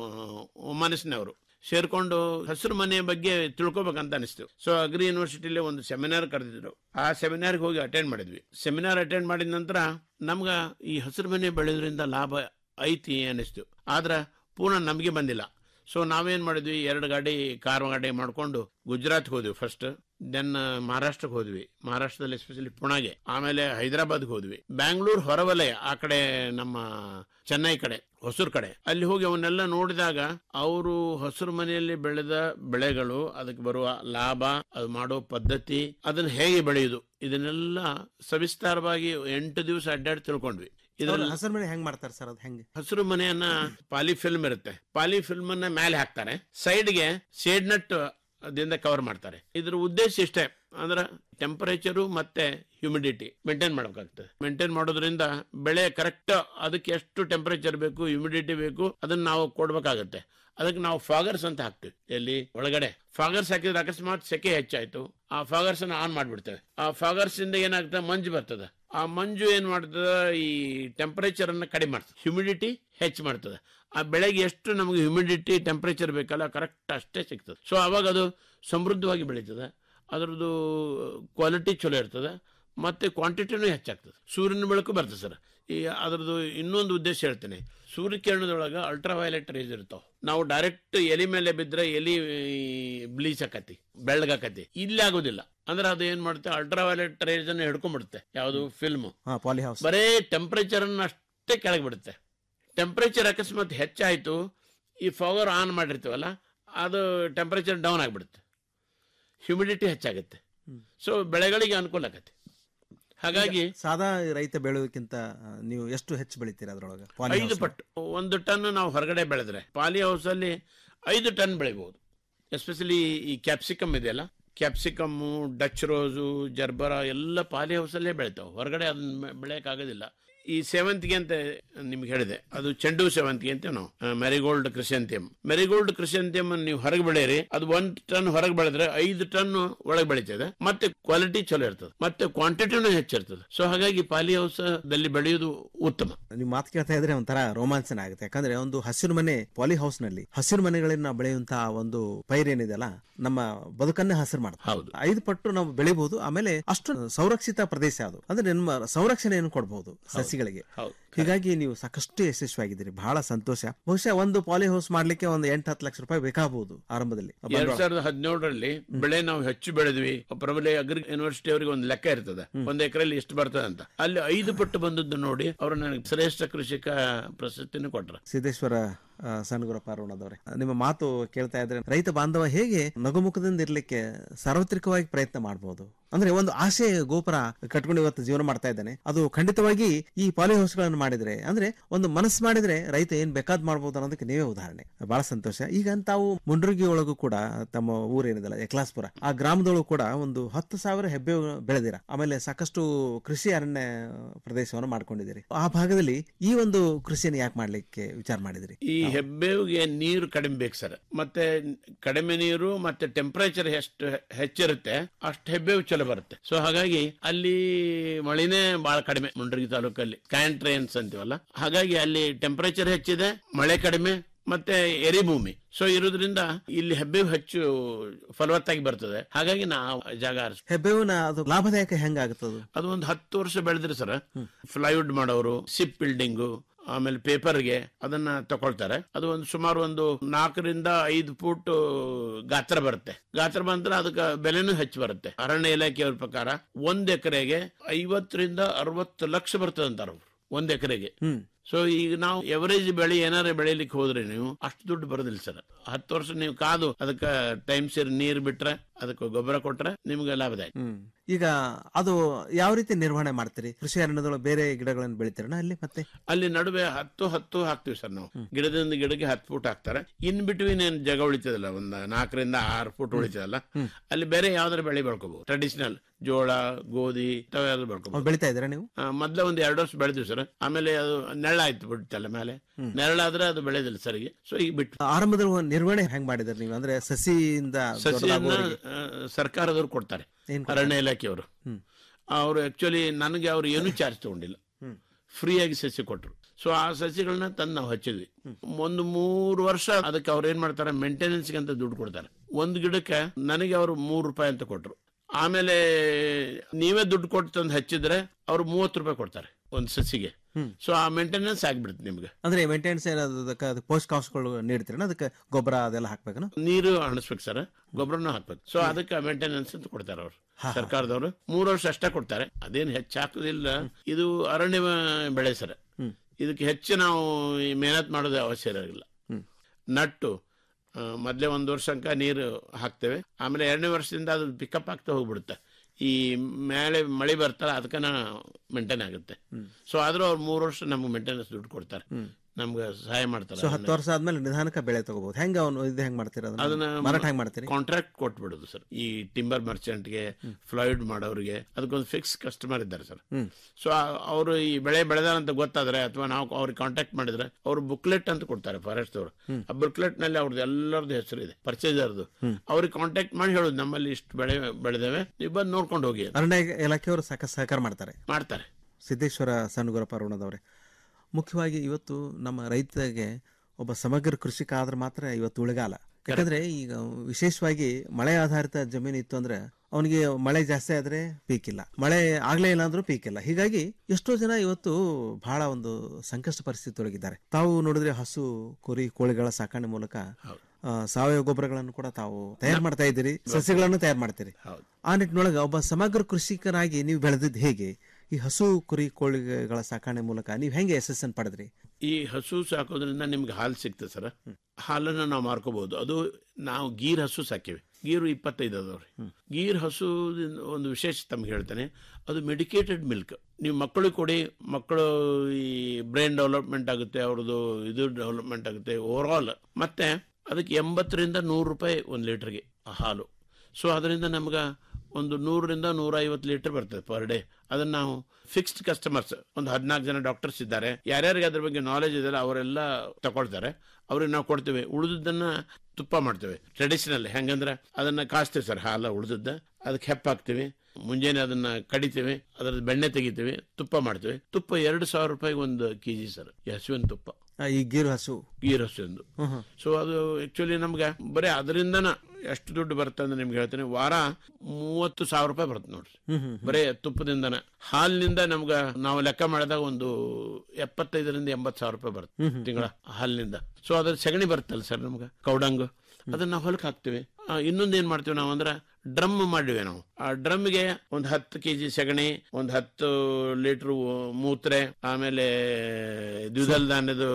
ಮನಸ್ಸಿನವರು ಸೇರ್ಕೊಂಡು ಹಸಿರು ಮನೆ ಬಗ್ಗೆ ತಿಳ್ಕೊಬೇಕಂತ ಅನಿಸ್ತು ಸೊ ಅಗ್ರಿ ಯೂನಿವರ್ಸಿಟಿಲಿ ಒಂದು ಸೆಮಿನಾರ್ ಕರೆದಿದ್ರು ಆ ಸೆಮಿನಾರ್ಗೆ ಹೋಗಿ ಅಟೆಂಡ್ ಮಾಡಿದ್ವಿ ಸೆಮಿನಾರ್ ಅಟೆಂಡ್ ಮಾಡಿದ ನಂತರ ನಮ್ಗ ಈ ಹಸಿರು ಮನೆ ಬೆಳೆಯೋದ್ರಿಂದ ಲಾಭ ಐತಿ ಅನಿಸ್ತು ಆದ್ರೆ ಪೂರ್ಣ ನಮಗೆ ಬಂದಿಲ್ಲ ಸೊ ನಾವೇನ್ ಮಾಡಿದ್ವಿ ಎರಡು ಗಾಡಿ ಕಾರ್ ಗಾಡಿ ಮಾಡ್ಕೊಂಡು ಗುಜರಾತ್ ಹೋದ್ವಿ ಫಸ್ಟ್ ದೆನ್ ಮಹಾರಾಷ್ಟ್ರಕ್ಕೆ ಹೋದ್ವಿ ಮಹಾರಾಷ್ಟ್ರದಲ್ಲಿ ಎಸ್ಪೆಷಲಿ ಪುಣೆಗೆ ಆಮೇಲೆ ಹೈದರಾಬಾದ್ಗೆ ಹೋದ್ವಿ ಬ್ಯಾಂಗ್ಳೂರ್ ಹೊರವಲಯ ಆ ಕಡೆ ನಮ್ಮ ಚೆನ್ನೈ ಕಡೆ ಹೊಸೂರ್ ಕಡೆ ಅಲ್ಲಿ ಹೋಗಿ ಅವನ್ನೆಲ್ಲ ನೋಡಿದಾಗ ಅವರು ಹಸಿರು ಮನೆಯಲ್ಲಿ ಬೆಳೆದ ಬೆಳೆಗಳು ಅದಕ್ಕೆ ಬರುವ ಲಾಭ ಅದು ಮಾಡೋ ಪದ್ಧತಿ ಅದನ್ನ ಹೇಗೆ ಬೆಳೆಯುದು ಇದನ್ನೆಲ್ಲ ಸವಿಸ್ತಾರವಾಗಿ ಎಂಟು ದಿವಸ ಅಡ್ಡಾಡಿ ತಿಳ್ಕೊಂಡ್ವಿ ಇದ್ರಲ್ಲಿ ಹಸಿರು ಮನೆ ಹೆಂಗ್ ಮಾಡ್ತಾರೆ ಸರ್ ಅದು ಹೆಂಗೆ ಹಸಿರು ಮನೆಯನ್ನ ಪಾಲಿ ಫಿಲ್ಮ್ ಇರುತ್ತೆ ಪಾಲಿ ಫಿಲ್ಮ್ ಅನ್ನ ಮೇಲೆ ಹಾಕ್ತಾರೆ ಸೈಡ್ಗೆ ಶೇಡ್ ನಟ್ ಅದಿಂದ ಕವರ್ ಮಾಡ್ತಾರೆ ಇದ್ರ ಉದ್ದೇಶ ಇಷ್ಟೇ ಅಂದ್ರೆ ಟೆಂಪರೇಚರು ಮತ್ತೆ ಹ್ಯುಮಿಡಿಟಿ ಮೇಂಟೈನ್ ಮಾಡಬೇಕಾಗ್ತದೆ ಮೇಂಟೈನ್ ಮಾಡೋದ್ರಿಂದ ಬೆಳೆ ಕರೆಕ್ಟ್ ಅದಕ್ಕೆ ಎಷ್ಟು ಟೆಂಪರೇಚರ್ ಬೇಕು ಹ್ಯುಮಿಡಿಟಿ ಬೇಕು ಅದನ್ನ ನಾವು ಕೊಡ್ಬೇಕಾಗತ್ತೆ ಅದಕ್ಕೆ ನಾವು ಫಾಗರ್ಸ್ ಅಂತ ಹಾಕ್ತಿವಿ ಎಲ್ಲಿ ಒಳಗಡೆ ಫಾಗರ್ಸ್ ಹಾಕಿದ್ರೆ ಅಕಸ್ಮಾತ್ ಸೆಕೆ ಹೆಚ್ಚಾಯ್ತು ಆ ಫಾಗರ್ಸ್ ಅನ್ನ ಆನ್ ಮಾಡ್ಬಿಡ್ತೇವೆ ಆ ಫಾಗರ್ಸ್ ಇಂದ ಏನಾಗ್ತದೆ ಮಂಜು ಬರ್ತದೆ ಆ ಮಂಜು ಏನ್ ಮಾಡ್ತದೆ ಈ ಟೆಂಪರೇಚರ್ ಅನ್ನ ಕಡಿಮೆ ಮಾಡ್ತದೆ ಹ್ಯುಮಿಡಿಟಿ ಹೆಚ್ಚು ಮಾಡ್ತದೆ ಆ ಬೆಳೆಗೆ ಎಷ್ಟು ನಮಗೆ ಹ್ಯುಮಿಡಿಟಿ ಟೆಂಪರೇಚರ್ ಬೇಕಲ್ಲ ಕರೆಕ್ಟ್ ಅಷ್ಟೇ ಸಿಗ್ತದೆ ಸೊ ಅವಾಗ ಅದು ಸಮೃದ್ಧವಾಗಿ ಬೆಳೀತದೆ ಅದರದ್ದು ಕ್ವಾಲಿಟಿ ಚಲೋ ಇರ್ತದೆ ಮತ್ತೆ ಕ್ವಾಂಟಿಟಿನೂ ಹೆಚ್ಚಾಗ್ತದೆ ಸೂರ್ಯನ ಬೆಳಕು ಬರ್ತದೆ ಸರ್ ಈ ಅದರದ್ದು ಇನ್ನೊಂದು ಉದ್ದೇಶ ಹೇಳ್ತೇನೆ ಸೂರ್ಯಕಿರಣದೊಳಗೆ ಅಲ್ಟ್ರಾ ವೈಲೆಟ್ ರೇಸ್ ಇರ್ತಾವ ನಾವು ಡೈರೆಕ್ಟ್ ಎಲಿ ಮೇಲೆ ಬಿದ್ರೆ ಎಲಿ ಬ್ಲೀಚ್ ಆಕತಿ ಬೆಳ್ಳಗಾಕತಿ ಇಲ್ಲಿ ಆಗೋದಿಲ್ಲ ಅಂದ್ರೆ ಅದು ಏನ್ ಮಾಡುತ್ತೆ ಅಲ್ಟ್ರಾ ವೈಲೆಟ್ ರೇಸ್ ಅನ್ನ ಹಿಡ್ಕೊಂಡ್ಬಿಡುತ್ತೆ ಯಾವುದು ಫಿಲ್ಮ್ ಹಾ ಪಾಲಿ ಹೌಸ್ ಬರೇ ಟೆಂಪರೇಚರ್ ಅನ್ನ ಅಷ್ಟೇ ಕೆಳಗೆ ಬಿಡುತ್ತೆ ಟೆಂಪರೇಚರ್ ಅಕಸ್ಮಾತ್ ಹೆಚ್ಚಾಯ್ತು ಈ ಫವರ್ ಆನ್ ಮಾಡಿರ್ತೀವಲ್ಲ ಅದು ಟೆಂಪರೇಚರ್ ಡೌನ್ ಆಗಿಬಿಡುತ್ತೆ ಹ್ಯುಮಿಡಿಟಿ ಹೆಚ್ಚಾಗುತ್ತೆ ಸೊ ಬೆಳೆಗಳಿಗೆ ಅನುಕೂಲ ಆಗತ್ತೆ ಹಾಗಾಗಿ ಸಾದಾ ರೈತ ಬೆಳೆಯೋದಕ್ಕಿಂತ ಆ, ನೀವು ಎಷ್ಟು ಹೆಚ್ಚು ಬೆಳಿತೀರಾ ಅದ್ರೊಳಗೆ ಪಾಲಿ ಐದು ಹೌಸ್ ಪಟ್ಟು ಒಂದು ಟನ್ ನಾವು ಹೊರಗಡೆ ಬೆಳೆದ್ರೆ ಪಾಲಿ ಹೌಸ್ ಅಲ್ಲಿ ಐದು ಟನ್ ಬೆಳಿಬಹುದು ಎಸ್ಪೆಷಲಿ ಈ ಕ್ಯಾಪ್ಸಿಕಮ್ ಇದೆಯಲ್ಲ ಕ್ಯಾಪ್ಸಿಕಮ್ಮು ಡಚ್ ರೋಸು ಜರ್ಬರ ಎಲ್ಲ ಪಾಲಿ ಹೌಸಲ್ಲೇ ಬೆಳಿತಾವೆ ಹೊರಗಡೆ ಅದನ್ನ ಬೆಳೆಯೋಕ್ಕಾಗೋದಿಲ್ಲ ಈ ಸೇವಂತಿಗೆ ಅಂತ ನಿಮ್ಗೆ ಹೇಳಿದೆ ಅದು ಚೆಂಡು ಸೇವಂತಿಗೆ ಅಂತ ನಾವು ಮೆರಿಗೋಲ್ಡ್ ಕ್ರಿಸೆಂತಿಯಂ ಮೆರಿಗೋಲ್ಡ್ ಕ್ರಿಸೆಂತಿಯಂ ನೀವು ಹೊರಗೆ ಬೆಳೆಯಿರಿ ಅದು ಒಂದ್ ಟನ್ ಹೊರಗೆ ಬೆಳೆದ್ರೆ ಐದು ಟನ್ ಒಳಗೆ ಬೆಳೀತದೆ ಮತ್ತೆ ಕ್ವಾಲಿಟಿ ಚಲೋ ಇರ್ತದೆ ಮತ್ತೆ ಕ್ವಾಂಟಿಟಿನೂ ಹೆಚ್ಚಿರ್ತದೆ ಸೊ ಹಾಗಾಗಿ ಪಾಲಿ ಹೌಸ್ ದಲ್ಲಿ ಬೆಳೆಯುವುದು ಉತ್ತಮ ನೀವು ಮಾತು ಕೇಳ್ತಾ ಇದ್ರೆ ಒಂಥರ ರೋಮಾಂಚನ ಆಗುತ್ತೆ ಯಾಕಂದ್ರೆ ಒಂದು ಹಸಿರು ಮನೆ ಪಾಲಿ ಹೌಸ್ ನಲ್ಲಿ ಹಸಿರು ಮನೆಗಳಿಂದ ನಾವು ಬೆಳೆಯುವಂತಹ ಒಂದು ಪೈರ್ ಏನಿದೆಯಲ್ಲ ನಮ್ಮ ಬದುಕನ್ನೇ ಹಸಿರು ಮಾಡುತ್ತೆ ಐದು ಪಟ್ಟು ನಾವು ಬೆಳಿಬಹುದು ಆಮೇಲೆ ಅಷ್ಟು ಸಂರಕ್ಷಿತ ಪ್ರದೇಶ ಅದು ಅಂದ್ರೆ ನಿಮ್ಮ ಸಂರಕ್ಷಣೆಯನ್ನು ಕೊಡಬಹುದು ಸಸಿಗಳಿಗೆ ಹೀಗಾಗಿ ನೀವು ಸಾಕಷ್ಟು ಯಶಸ್ವಿಯಾಗಿದ್ದೀರಿ ಬಹಳ ಸಂತೋಷ ಬಹುಶಃ ಒಂದು ಪಾಲಿ ಹೌಸ್ ಮಾಡ್ಲಿಕ್ಕೆ ಒಂದು ಎಂಟು ಹತ್ತು ಲಕ್ಷ ರೂಪಾಯಿ ಬೇಕಾಗಬಹುದು ಆರಂಭದಲ್ಲಿ ಎರಡ್ ಸಾವಿರದ ಹದಿನೇಳರಲ್ಲಿ ಬೆಳೆ ನಾವು ಹೆಚ್ಚು ಬೆಳೆದ್ವಿ ಪ್ರಬಲ ಅಗ್ರಿ ಯೂನಿವರ್ಸಿಟಿ ಅವರಿಗೆ ಒಂದು ಲೆಕ್ಕ ಇರ್ತದೆ ಒಂದ್ ಎಕರೆಯಲ್ಲಿ ಎಷ್ಟು ಬರ್ತದೆ ಅಂತ ಅಲ್ಲಿ ಐದು ಪಟ್ಟು ಬಂದದ್ದು ನೋಡಿ ಅವರು ನನಗೆ ಶ್ರೇಷ್ಠ ಕೃಷಿಕ ಪ್ರಶಸ್ತಿನೂ ಕೊಟ್ರ ಸಿದ್ದೇಶ್ವರ ಆ, ಸಣ್ಣಗುರಪ್ಪ ಅರುಣದವರೇ ನಿಮ್ಮ ಮಾತು ಕೇಳ್ತಾ ಇದ್ರೆ ರೈತ ಬಾಂಧವ ಹೇಗೆ ನಗುಮುಖದಿಂದ ಇರ್ಲಿಕ್ಕೆ ಸಾರ್ವತ್ರಿಕವಾಗಿ ಪ್ರಯತ್ನ ಮಾಡಬಹುದು ಅಂದ್ರೆ ಒಂದು ಆಸೆ ಗೋಪುರ ಕಟ್ಕೊಂಡು ಇವತ್ತು ಜೀವನ ಮಾಡ್ತಾ ಇದ್ದಾನೆ ಅದು ಖಂಡಿತವಾಗಿ ಈ ಪಾಲಿ ಹೌಸ್ಗಳನ್ನು ಮಾಡಿದ್ರೆ ಅಂದ್ರೆ ಒಂದು ಮನಸ್ಸು ಮಾಡಿದ್ರೆ ರೈತ ಏನ್ ಬೇಕಾದ್ ಮಾಡ್ಬೋದು ಅನ್ನೋದಕ್ಕೆ ನೀವೇ ಉದಾಹರಣೆ ಬಹಳ ಸಂತೋಷ ಈಗ ತಾವು ಮುಂಡ್ರಗಿ ಒಳಗೂ ಕೂಡ ತಮ್ಮ ಊರೇನಿದಲ್ಲ ಯಕ್ಲಾಸ್ಪುರ ಆ ಗ್ರಾಮದೊಳಗೂ ಕೂಡ ಒಂದು ಹತ್ತು ಸಾವಿರ ಹೆಬ್ಬೆ ಬೆಳೆದಿರ ಆಮೇಲೆ ಸಾಕಷ್ಟು ಕೃಷಿ ಅರಣ್ಯ ಪ್ರದೇಶವನ್ನು ಮಾಡ್ಕೊಂಡಿದ್ದೀರಿ ಆ ಭಾಗದಲ್ಲಿ ಈ ಒಂದು ಕೃಷಿಯನ್ನು ಯಾಕೆ ಮಾಡ್ಲಿಕ್ಕೆ ವಿಚಾರ ಮಾಡಿದಿರಿ ಈ ಹೆಬ್ಬೇವಿಗೆ ನೀರು ಕಡಿಮೆ ಬೇಕು ಸರ್ ಮತ್ತೆ ಕಡಿಮೆ ನೀರು ಮತ್ತೆ ಟೆಂಪರೇಚರ್ ಎಷ್ಟು ಹೆಚ್ಚಿರುತ್ತೆ ಅಷ್ಟು ಹೆಬ್ಬೇವು ಚಲೋ ಬರುತ್ತೆ ಸೊ ಹಾಗಾಗಿ ಅಲ್ಲಿ ಮಳೆನೇ ಬಹಳ ಕಡಿಮೆ ಮುಂಡ್ರಗಿ ತಾಲೂಕಲ್ಲಿ ಕ್ಯಾನ್ ಟ್ರೈನ್ಸ್ ಅಂತೀವಲ್ಲ ಹಾಗಾಗಿ ಅಲ್ಲಿ ಟೆಂಪರೇಚರ್ ಹೆಚ್ಚಿದೆ ಮಳೆ ಕಡಿಮೆ ಮತ್ತೆ ಎರಿಭೂಮಿ ಸೊ ಇರೋದ್ರಿಂದ ಇಲ್ಲಿ ಹೆಬ್ಬೇವು ಹೆಚ್ಚು ಫಲವತ್ತಾಗಿ ಬರ್ತದೆ ಹಾಗಾಗಿ ನಾವು ಜಾಗ ಆರಿಸ್ ಹೆಬ್ಬೇವಿನ ಅದು ಲಾಭದಾಯಕ ಹೆಂಗಾಗುತ್ತದು ಅದು ಒಂದು ಹತ್ತು ವರ್ಷ ಬೆಳೆದ್ರೆ ಸರ್ ಫ್ಲೈವುಡ್ ಮಾಡೋರು ಶಿಪ್ ಬಿಲ್ಡಿಂಗು ಆಮೇಲೆ ಪೇಪರ್ಗೆ ಅದನ್ನ ತಗೊಳ್ತಾರೆ ಅದು ಒಂದು ಸುಮಾರು ಒಂದು ನಾಲ್ಕರಿಂದ ಐದು ಫೂಟ್ ಗಾತ್ರ ಬರುತ್ತೆ ಗಾತ್ರ ಬಂದ್ರೆ ಅದಕ್ಕೆ ಬೆಲೆನೂ ಹೆಚ್ಚು ಬರುತ್ತೆ ಅರಣ್ಯ ಇಲಾಖೆಯವ್ರ ಪ್ರಕಾರ ಒಂದ್ ಎಕರೆಗೆ ಐವತ್ತರಿಂದ ಅರವತ್ತು ಲಕ್ಷ ಬರ್ತದೆ ಅಂತಾರ ಅವ್ರು ಒಂದ್ ಎಕರೆಗೆ ಸೊ ಈಗ ನಾವು ಎವರೇಜ್ ಬೆಳೆ ಏನಾರ ಬೆಳಿಲಿಕ್ಕೆ ಹೋದ್ರೆ ನೀವು ಅಷ್ಟು ದುಡ್ಡು ಬರೋದಿಲ್ಲ ಸರ್ ಹತ್ತು ವರ್ಷ ನೀವು ಕಾದು ಅದಕ್ಕೆ ಟೈಮ್ ಸೇರಿ ನೀರ್ ಬಿಟ್ರೆ ಅದಕ್ಕೆ ಗೊಬ್ಬರ ಕೊಟ್ರೆ ನಿಮ್ಗೆ ಲಾಭದಾಯಕ ಹ್ಮ್ ಈಗ ಅದು ಯಾವ ರೀತಿ ನಿರ್ವಹಣೆ ಮಾಡ್ತೀರಿ ಕೃಷಿ ಅರಣ್ಯದೊಳಗೆ ಬೇರೆ ಗಿಡಗಳನ್ನು ಬೆಳಿತೀರಣ ಅಲ್ಲಿ ಮತ್ತೆ ಅಲ್ಲಿ ನಡುವೆ ಹತ್ತು ಹತ್ತು ಹಾಕ್ತಿವಿ ಸರ್ ನಾವು ಗಿಡದಿಂದ ಗಿಡಕ್ಕೆ ಹತ್ತು ಫೂಟ್ ಹಾಕ್ತಾರೆ ಇನ್ ಬಿಟ್ವೀನ್ ಏನ್ ಜಾಗ ಉಳಿತದಲ್ಲ ಒಂದ್ ನಾಲ್ಕರಿಂದ ಆರು ಫೂಟ್ ಉಳಿತದಲ್ಲ ಅಲ್ಲಿ ಬೇರೆ ಯಾವ್ದಾರ ಬೆಳೆ ಬೆಳ್ಕೋಬಹುದು ಟ್ರೆಡಿಷನಲ್ ಜೋಳ ಗೋಧಿ ಇಂಥವ್ಯಾವ್ದು ಬೆಳ್ಕೋಬಹುದು ಅವ್ ಬೆಳಿತಾ ಇದ್ದೀರಾ ನೀವು ಮೊದ್ಲ ಒಂದ್ ಎರಡು ವರ್ಷ ಬೆಳೆದ್ವಿ ಸರ್ ಆಮೇಲೆ ಅದು ನೆರಳಾಯ್ತು ಬಿಡ್ತಲ್ಲ ಮೇಲೆ ನೆರಳಾದ್ರೆ ಅದು ಬೆಳೆದಿಲ್ಲ ಸರಿಗೆ ಸೊ ಈಗ ಬಿಟ್ಟು ಆರಂಭದಲ್ಲಿ ಒಂದ್ ನಿರ್ವಹಣೆ ಹೆಂಗ್ ಮಾಡಿದ್ರಿ ನೀವು ಅಂದ್ರೆ ಸಸಿಯಿಂದ ಸಸಿಯನ್ನ ದೊಡ್ಡದಾಗುವವರೆಗೆ? ಆ, ಸರ್ಕಾರದವ್ರು ಕೊಡ್ತಾರೆ ಏನ್ ಕೊಡ್ತಾರೆ? ಅರಣ್ಯ ಇಲಾಖೆಯವರು ಅವರು ಆಕ್ಚುಲಿ ನನಗೆ ಅವರು ಏನೂ ಚಾರ್ಜ್ ತಗೊಂಡಿಲ್ಲ ಫ್ರೀಯಾಗಿ ಸಸಿ ಕೊಟ್ರು ಸೊ ಆ ಸಸಿಗಳನ್ನ ತಂದು ನಾವು ಹಚ್ಚಿದ್ವಿ ಒಂದು ಮೂರು ವರ್ಷ ಅದಕ್ಕೆ ಅವ್ರು ಏನ್ ಮಾಡ್ತಾರೆ ಮೇಂಟೆನೆನ್ಸ್ ಅಂತ ದುಡ್ಡು ಕೊಡ್ತಾರೆ ಒಂದು ಗಿಡಕ್ಕೆ ನನಗೆ ಅವರು ಮೂರು ರೂಪಾಯಿ ಅಂತ ಕೊಟ್ರು ಆಮೇಲೆ ನೀವೇ ದುಡ್ಡು ಕೊಟ್ಟು ತಂದು ಹಚ್ಚಿದ್ರೆ ಅವ್ರು ಮೂವತ್ತು ರೂಪಾಯಿ ಕೊಡ್ತಾರೆ ಒಂದು ಸಸಿಗೆ ಸೊ ಆ ಮೇಂಟೆನೆನ್ಸ್ ಆಗ್ಬಿಡುತ್ತೆ ನಿಮ್ಗೆ ಅಂದ್ರೆ ಮೇಂಟೆನೆನ್ಸ್ ಏನಾದ್ರು ಅದಕ್ಕೆ ಅದಕ್ಕೆ ಪೋಷಕಾಂಶಗಳು ನೀಡ್ತೀರಣ ಅದಕ್ಕೆ ಗೊಬ್ಬರ ಅದೆಲ್ಲ ಹಾಕ್ಬೇಕನ ನೀರು ಹಣಿಸ್ಬೇಕು ಸರ್ ಗೊಬ್ಬರನು ಹಾಕ್ಬೇಕು ಸೊ ಅದಕ್ಕೆ ಮೇಂಟೆನೆನ್ಸ್ ಅಂತ ಕೊಡ್ತಾರೆ ಅವ್ರು ಸರ್ಕಾರದವರು ಮೂರು ವರ್ಷ ಅಷ್ಟೇ ಕೊಡ್ತಾರೆ ಅದೇನು ಹೆಚ್ಚು ಹಾಕುದಿಲ್ಲ ಇದು ಅರಣ್ಯ ಬೆಳೆ ಸರ್ ಇದಕ್ಕೆ ಹೆಚ್ಚು ನಾವು ಈ ಮೆಹನತ್ ಮಾಡೋದು ಅವಶ್ಯ ಇರೋದಿಲ್ಲ ನಟ್ಟು ಆ, ಮೊದ್ಲೇ ಒಂದು ವರ್ಷ ತನಕ ನೀರು ಹಾಕ್ತೇವೆ ಆಮೇಲೆ ಎರಡನೇ ವರ್ಷದಿಂದ ಅದು ಪಿಕಪ್ ಆಗ್ತಾ ಹೋಗ್ಬಿಡುತ್ತೆ ಈ ಮೇಲೆ ಮಳೆ ಬರ್ತಲ್ಲ ಅದಕ್ಕೆ ಮೇಂಟೈನ್ ಆಗುತ್ತೆ ಸೊ ಆದ್ರೂ ಅವ್ರು ಮೂರು ವರ್ಷ ನಮ್ಗೆ ಮೇಂಟೆನೆನ್ಸ್ ದುಡ್ಡು ಕೊಡ್ತಾರೆ ನಮ್ಗೆ ಸಹಾಯ ಮಾಡ್ತಾರೆ ಸೊ ಹತ್ತು ವರ್ಷ ಆದ್ಮೇಲೆ ನಿಧಾನಕ್ಕೆ ಬೆಳೆ ತಗೋಬಹುದು ಹೆಂಗ ಅವನು ಇದು ಹೆಂಗ್ ಮಾಡ್ತೀರಾ ಅದನ್ನ? ಅದನ್ನ ಮಾರಾಟ ಹೆಂಗ್ ಮಾಡ್ತೀರಿ ಕಾಂಟ್ರಾಕ್ಟ್ ಕೊಟ್ಬಿಡುದು ಸರ್ ಈ ಟಿಂಬರ್ ಮರ್ಚೆಂಟ್ಗೆ ಫ್ಲಾಯ್ಡ್ ಮಾಡೋರಿಗೆ ಅದಕ್ಕೊಂದು ಫಿಕ್ಸ್ ಕಸ್ಟಮರ್ ಇದ್ದಾರೆ ಸರ್ ಹ್ಮ್. ಸೊ ಅವರು ಈ ಬೆಳೆ ಬೆಳೆದಾರ ಅಂತ ಗೊತ್ತಾದ್ರೆ ಅಥವಾ ನಾವು ಅವ್ರಿಗೆ ಕಾಂಟ್ಯಾಕ್ಟ್ ಮಾಡಿದ್ರೆ ಅವರು ಬುಕ್ಲೆಟ್ ಅಂತ ಕೊಡ್ತಾರೆ ಫಾರೆಸ್ಟ್ ಅವರು ಆ ಬುಕ್ಲೆಟ್ ನಲ್ಲಿ ಅವ್ರದ್ದು ಎಲ್ಲರದ್ದು ಹೆಸರು ಇದೆ ಪರ್ಚೇಸರ್ದು ಅವ್ರಿಗೆ ಕಾಂಟ್ಯಾಕ್ಟ್ ಮಾಡಿ ಹೇಳುದು ನಮ್ಮಲ್ಲಿ ಇಷ್ಟು ಬೆಳೆ ಬೆಳೆದೇವೆ ನೀವು ಬಂದು ನೋಡ್ಕೊಂಡು ಹೋಗಿ ಅಂತ. ಅರಣ್ಯ ಇಲಾಖೆಯವರು ಸಾಕ ಸಹಕಾರ ಮಾಡ್ತಾರೆ ಮಾಡ್ತಾರೆ ಸಿದ್ದೇಶ್ವರ ಸಣ್ಣಗುರಪ್ಪ ಅರುಣದವ್ರೆ ಮುಖ್ಯವಾಗಿ ಇವತ್ತು ನಮ್ಮ ರೈತರಿಗೆ ಒಬ್ಬ ಸಮಗ್ರ ಕೃಷಿಕ ಆದ್ರೆ ಮಾತ್ರ ಇವತ್ತು ಉಳಿಗಾಲ ಯಾಕಂದ್ರೆ ಈಗ ವಿಶೇಷವಾಗಿ ಮಳೆ ಆಧಾರಿತ ಜಮೀನು ಇತ್ತು ಅಂದ್ರೆ ಅವನಿಗೆ ಮಳೆ ಜಾಸ್ತಿ ಆದ್ರೆ ಪೀಕ್ ಇಲ್ಲ ಮಳೆ ಆಗ್ಲೇ ಇಲ್ಲ ಅಂದ್ರೂ ಪೀಕ್ ಇಲ್ಲ ಹೀಗಾಗಿ ಎಷ್ಟೋ ಜನ ಇವತ್ತು ಬಹಳ ಒಂದು ಸಂಕಷ್ಟ ಪರಿಸ್ಥಿತಿ ಒಳಗಿದ್ದಾರೆ ತಾವು ನೋಡಿದ್ರೆ ಹಸು ಕುರಿ ಕೋಳಿಗಳ ಸಾಕಣೆ ಮೂಲಕ ಆ, ಸಾವಯವ ಗೊಬ್ಬರಗಳನ್ನು ಕೂಡ ತಾವು ತಯಾರು ಮಾಡ್ತಾ ಇದ್ದೀರಿ ಸಸ್ಯಗಳನ್ನು ತಯಾರು ಮಾಡ್ತೀರಿ ಆ ನಿಟ್ಟಿನೊಳಗೆ ಒಬ್ಬ ಸಮಗ್ರ ಕೃಷಿಕನಾಗಿ ನೀವು ಬೆಳೆದಿದ್ದು ಹೇಗೆ ಈ ಹಸು ಕುರಿ ಕೋಳಿಗಳ ಸಾಕಣೆ ಮೂಲಕ ನೀವು ಹೆಂಗೆ ಯಶಸ್ಸನ್ನು ಪಡೆದ್ರಿ ಈ ಹಸು ಸಾಕೋದ್ರಿಂದ ನಿಮ್ಗೆ ಹಾಲು ಸಿಗ್ತದೆ ಸರ್ ಹಾಲನ್ನ ನಾವು ಮಾರ್ಕೋಬಹುದು ಅದು ನಾವು ಗೀರ್ ಹಸು ಸಾಕಿವಿ ಗೀರು ಇಪ್ಪತ್ತೈದು ಅದಾವ್ರಿ ಗೀರ್ ಹಸು ಒಂದು ವಿಶೇಷ ತಮ್ಗೆ ಹೇಳ್ತೇನೆ ಅದು ಮೆಡಿಕೇಟೆಡ್ ಮಿಲ್ಕ್ ನೀವು ಮಕ್ಕಳಿಗೆ ಕೊಡಿ ಮಕ್ಕಳು ಈ ಬ್ರೈನ್ ಡೆವಲಪ್ಮೆಂಟ್ ಆಗುತ್ತೆ ಅವ್ರದ್ದು ಇದು ಡೆವಲಪ್ಮೆಂಟ್ ಆಗುತ್ತೆ ಓವರ್ ಆಲ್ ಮತ್ತೆ ಅದಕ್ಕೆ ಎಂಬತ್ತರಿಂದ ನೂರು ರೂಪಾಯಿ ಒಂದು ಲೀಟರ್ಗೆ ಹಾಲು ಸೊ ಅದರಿಂದ ನಮ್ಗೆ ಒಂದು ನೂರರಿಂದ ನೂರ ಐವತ್ತು ಲೀಟರ್ ಬರ್ತದೆ ಪರ್ ಡೇ ಅದನ್ನ ನಾವು ಫಿಕ್ಸ್ಡ್ ಕಸ್ಟಮರ್ಸ್ ಒಂದು ಹದಿನಾಲ್ಕು ಜನ ಡಾಕ್ಟರ್ಸ್ ಇದ್ದಾರೆ ಯಾರ್ಯಾರಿಗೆ ಅದ್ರ ಬಗ್ಗೆ ನಾಲೆಜ್ ಇದೆಯಲ್ಲ ಅವರೆಲ್ಲ ತಗೊಳ್ತಾರೆ ಅವ್ರಿಗೆ ನಾವು ಕೊಡ್ತೇವೆ ಉಳಿದದ್ದನ್ನ ತುಪ್ಪ ಮಾಡ್ತೇವೆ ಟ್ರೆಡಿಷನಲ್ ಹೆಂಗಂದ್ರೆ ಅದನ್ನ ಕಾಸ್ತೀವಿ ಸರ್ ಹಾಲ ಉಳಿದದ್ದ ಅದಕ್ಕೆ ಹೆಪ್ಪ ಹಾಕ್ತಿವಿ ಮುಂಜಾನೆ ಅದನ್ನ ಕಡಿತೇವೆ ಅದರ ಬೆಣ್ಣೆ ತೆಗಿತೇವೆ ತುಪ್ಪ ಮಾಡ್ತೇವೆ ತುಪ್ಪ ಎರಡು ಸಾವಿರ ರೂಪಾಯಿಗೆ ಒಂದು ಕೆಜಿ ಸರ್ ಈ ಹಸುವಿನ ತುಪ್ಪ ಆ, ಈ ಗೀರು ಹಸು ಗೀರ್ ಹಸು ಎಂದು ಹ್ಮ್ ಹ್ಮ್. ಸೊ ಅದು ಆಕ್ಚುಲಿ ನಮ್ಗೆ ಬರೀ ಅದರಿಂದನ ಎಷ್ಟು ದುಡ್ಡು ಬರುತ್ತೆ ಅಂತ ನಿಮ್ಗೆ ಹೇಳ್ತೇನೆ ವಾರ ಮೂವತ್ತು ಸಾವಿರ ರೂಪಾಯಿ ಬರುತ್ತೆ ನೋಡ್ರಿ ಹ್ಮ್ ಹ್ಮ್ ಬರೀ ತುಪ್ಪದಿಂದನ ಹಾಲಿನಿಂದ ನಮ್ಗ ನಾವು ಲೆಕ್ಕ ಮಾಡಿದಾಗ ಒಂದು ಎಪ್ಪತ್ತೈದರಿಂದ ಎಂಬತ್ತು ಸಾವಿರ ರೂಪಾಯಿ ಬರುತ್ತೆ ಹ್ಮ್ ಹ್ಮ್. ತಿಂಗಳ ಹಾಲಿನಿಂದ ಸೊ ಅದ್ರ ಸಗಣಿ ಬರುತ್ತಲ್ಲ ಸರ್ ನಮ್ಗೆ ಕೌಡಂಗು ಅದನ್ನ ನಾವು ಹೊಲಕ್ಕೆ ಹಾಕ್ತಿವಿ ಆ, ಇನ್ನೊಂದ್ ಏನ್ ಮಾಡ್ತೀವಿ ನಾವು ಅಂದ್ರೆ ಡ್ರಮ್ ಮಾಡಿವೆ ನಾವು ಆ ಡ್ರಮ್ಗೆ ಒಂದ್ ಹತ್ತು ಕೆಜಿ ಸಗಣಿ ಒಂದ್ ಹತ್ತು ಲೀಟರ್ ಮೂತ್ರೆ ಆಮೇಲೆ ದ್ವಿದಲ್ ಧಾನ್ಯದ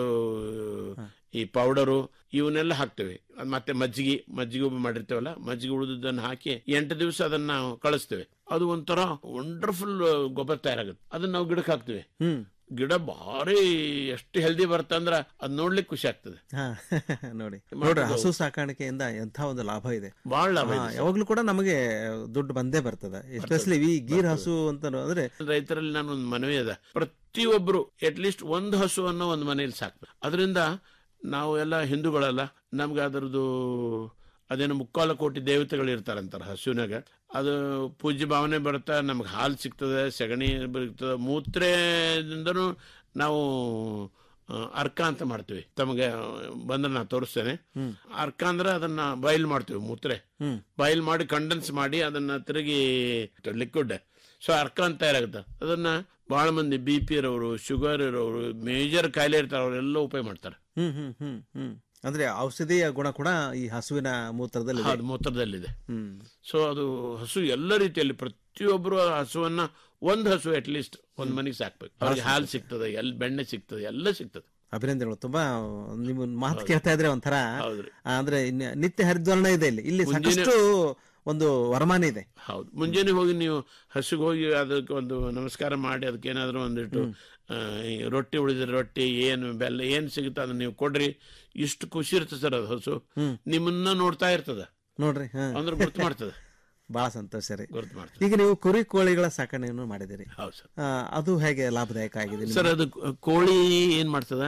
ಈ ಪೌಡರು ಇವನ್ನೆಲ್ಲ ಹಾಕ್ತೇವೆ ಅದ್ ಮತ್ತೆ ಮಜ್ಜಿಗೆ ಮಜ್ಜಿಗೆ ಒಬ್ಬ ಮಾಡಿರ್ತೇವಲ್ಲ ಮಜ್ಜಿಗೆ ಉಳಿದದ್ದನ್ನು ಹಾಕಿ ಎಂಟು ದಿವಸ ಅದನ್ನ ನಾವು ಕಳಿಸ್ತೇವೆ ಅದು ಒಂಥರ ವಂಡರ್ಫುಲ್ ಗೊಬ್ಬರ ತಯಾರಾಗುತ್ತೆ ಅದನ್ನ ನಾವು ಗಿಡಕ್ಕೆ ಹಾಕ್ತಿವಿ ಹ್ಮ್ ಗಿಡ ಭಾರಿ ಎಷ್ಟು ಹೆಲ್ದಿ ಬರುತ್ತೆ ಅಂದ್ರ ಅದ್ ನೋಡ್ಲಿಕ್ಕೆ ಖುಷಿ ಆಗ್ತದೆ ಹಾ ನೋಡಿ ನೋಡ್ರಿ ಹಸು ಸಾಕಾಣಿಕೆಯಿಂದ ಎಂಥ ಒಂದು ಲಾಭ ಇದೆ ಬಹಳ ಲಾಭ ಇದೆ ಹಾ, ಸರ್. ಯಾವಾಗ್ಲೂ ಕೂಡ ನಮಗೆ ದುಡ್ಡು ಬಂದೇ ಬರ್ತದೆ ಎಸ್ಪೆಷಲಿ ಈ ಗೀರ್ ಹಸು ಅಂತ ಅಂದ್ರೆ ರೈತರಲ್ಲಿ ನಾನು ಒಂದು ಮನವಿ ಅದ ಪ್ರತಿಯೊಬ್ರು ಅಟ್ಲೀಸ್ಟ್ ಒಂದು ಹಸುವನ್ನು ಒಂದು ಮನೆಯಲ್ಲಿ ಸಾಕ್ಬೇಕು ಅದರಿಂದ ನಾವು ಎಲ್ಲ ಹಿಂದೂಗಳಲ್ಲ ನಮ್ಗೆ ಅದರದ್ದು ಅದೇನು ಮುಕ್ಕಾಲು ಕೋಟಿ ದೇವತೆಗಳು ಇರ್ತಾರಂತಾರ ಹಸುವಿನಾಗ ಅದು ಪೂಜ್ಯ ಭಾವನೆ ಬರುತ್ತಾ ನಮ್ಗೆ ಹಾಲು ಸಿಗ್ತದೆ ಸಗಣಿ ಬರ್ತದೆ ಮೂತ್ರದಿಂದನೂ ನಾವು ಆ, ಅರ್ಕ ಅಂತ ಮಾಡ್ತೀವಿ ತಮಗೆ ಬಂದ್ರೆ ನಾ ತೋರಿಸ್ತೇನೆ ಅರ್ಕ ಅಂದ್ರೆ ಅದನ್ನ ಬಾಯ್ಲ್ ಮಾಡ್ತೀವಿ ಮೂತ್ರೆ ಹ್ಮ್ ಬಾಯ್ಲ್ ಮಾಡಿ ಕಂಡೆನ್ಸ್ ಮಾಡಿ ಅದನ್ನ ತಿರುಗಿ ಲಿಕ್ವಿಡ್ ಸೊ ಅರ್ಕ ಅಂತ ತಯಾರಾಗುತ್ತೆ ಅದನ್ನ ಬಹಳ ಮಂದಿ ಬಿ ಪಿ ಇರೋರು ಶುಗರ್ ಇರೋರು ಮೇಜರ್ ಕಾಯಿಲೆ ಇರ್ತಾರೆ ಅವರೆಲ್ಲ ಉಪಯೋಗ ಮಾಡ್ತಾರೆ ಹ್ಮ್ ಹ್ಮ್ ಹ್ಮ್ ಹ್ಮ್ ಅಂದ್ರೆ ಔಷಧಿಯ ಗುಣ ಕೂಡ ಈ ಹಸುವಿನ ಮೂತ್ರದಲ್ಲಿ ಇದೆ. ಹೌದು ಮೂತ್ರದಲ್ಲಿದೆ ಹ್ಮ್ ಸೊ ಅದು ಹಸು ಎಲ್ಲ ರೀತಿಯಲ್ಲಿ ಪ್ರತಿಯೊಬ್ಬರು ಹಸುವನ್ನ ಒಂದು ಹಸು ಅಟ್ ಲೀಸ್ಟ್ ಒಂದ್ ಮನೆಗೆ ಸಾಕ್ಬೇಕು ಅವ್ರಿಗೆ ಹಾಲು ಸಿಗ್ತದೆ ಎಲ್ಲಿ ಬೆಣ್ಣೆ ಸಿಗ್ತದೆ ಎಲ್ಲ ಸಿಗ್ತದೆ ಅಭಿನಂದನೆಗಳು ತುಂಬಾ ನಿಮ್ಮ ಮಾತು ಕೇಳ್ತಾ ಇದ್ರೆ ಒಂಥರ ಹೌದ್ರಿ. ಆ, ಅಂದ್ರೆ ಇನ್ನ- ನಿತ್ಯ ಹರಿದ್ವರ್ಣ ಇದೆ ಇಲ್ಲಿ ಇಲ್ಲಿ ಮುಂಜಾನೆ- ಸಾಕಷ್ಟು ಒಂದು ವರಮಾನ ಇದೆ ಹೌದು ಮುಂಜಾನೆ ಹೋಗಿ ನೀವು ಹಸುಗೆ ಹೋಗಿ ಅದಕ್ಕೆ ಒಂದು ನಮಸ್ಕಾರ ಮಾಡಿ ಅದಕ್ಕೆ ಏನಾದರೂ ಒಂದಿಟ್ಟು ಆ, ಈ ರೊಟ್ಟಿ ಉಳಿದ್ರೆ ರೊಟ್ಟಿ ಏನು ಬೆಲ್ಲ ಏನು ಸಿಗುತ್ತೆ ಅದನ್ನ ನೀವು ಕೊಡ್ರಿ ಇಷ್ಟು ಖುಷಿ ಇರ್ತದೆ ಸರ್ ಅದು ಹಸು ನಿಮ್ಮನ್ನ ನೋಡ್ತಾ ಇರ್ತದ ನೋಡ್ರಿ ಹಾ. ಅಂದ್ರೆ ಗುರ್ತು ಮಾಡ್ತದೆ ಬಹಳ ಸಂತೋಷ ರೀ ಗುರ್ತು ಮಾಡ್ತದೆ ಈಗ ನೀವು ಕುರಿ ಕೋಳಿಗಳ ಸಾಕಣೆಯನ್ನು ಮಾಡಿದಿರಿ ಹೌದು ಸರ್ ಆ, ಅದು ಹೇಗೆ ಲಾಭದಾಯಕ ಆಗಿದೆ ನಿಮ್ಗೆ? ಸರ್ ಅದು ಕೋಳಿ ಏನ್ ಮಾಡ್ತದ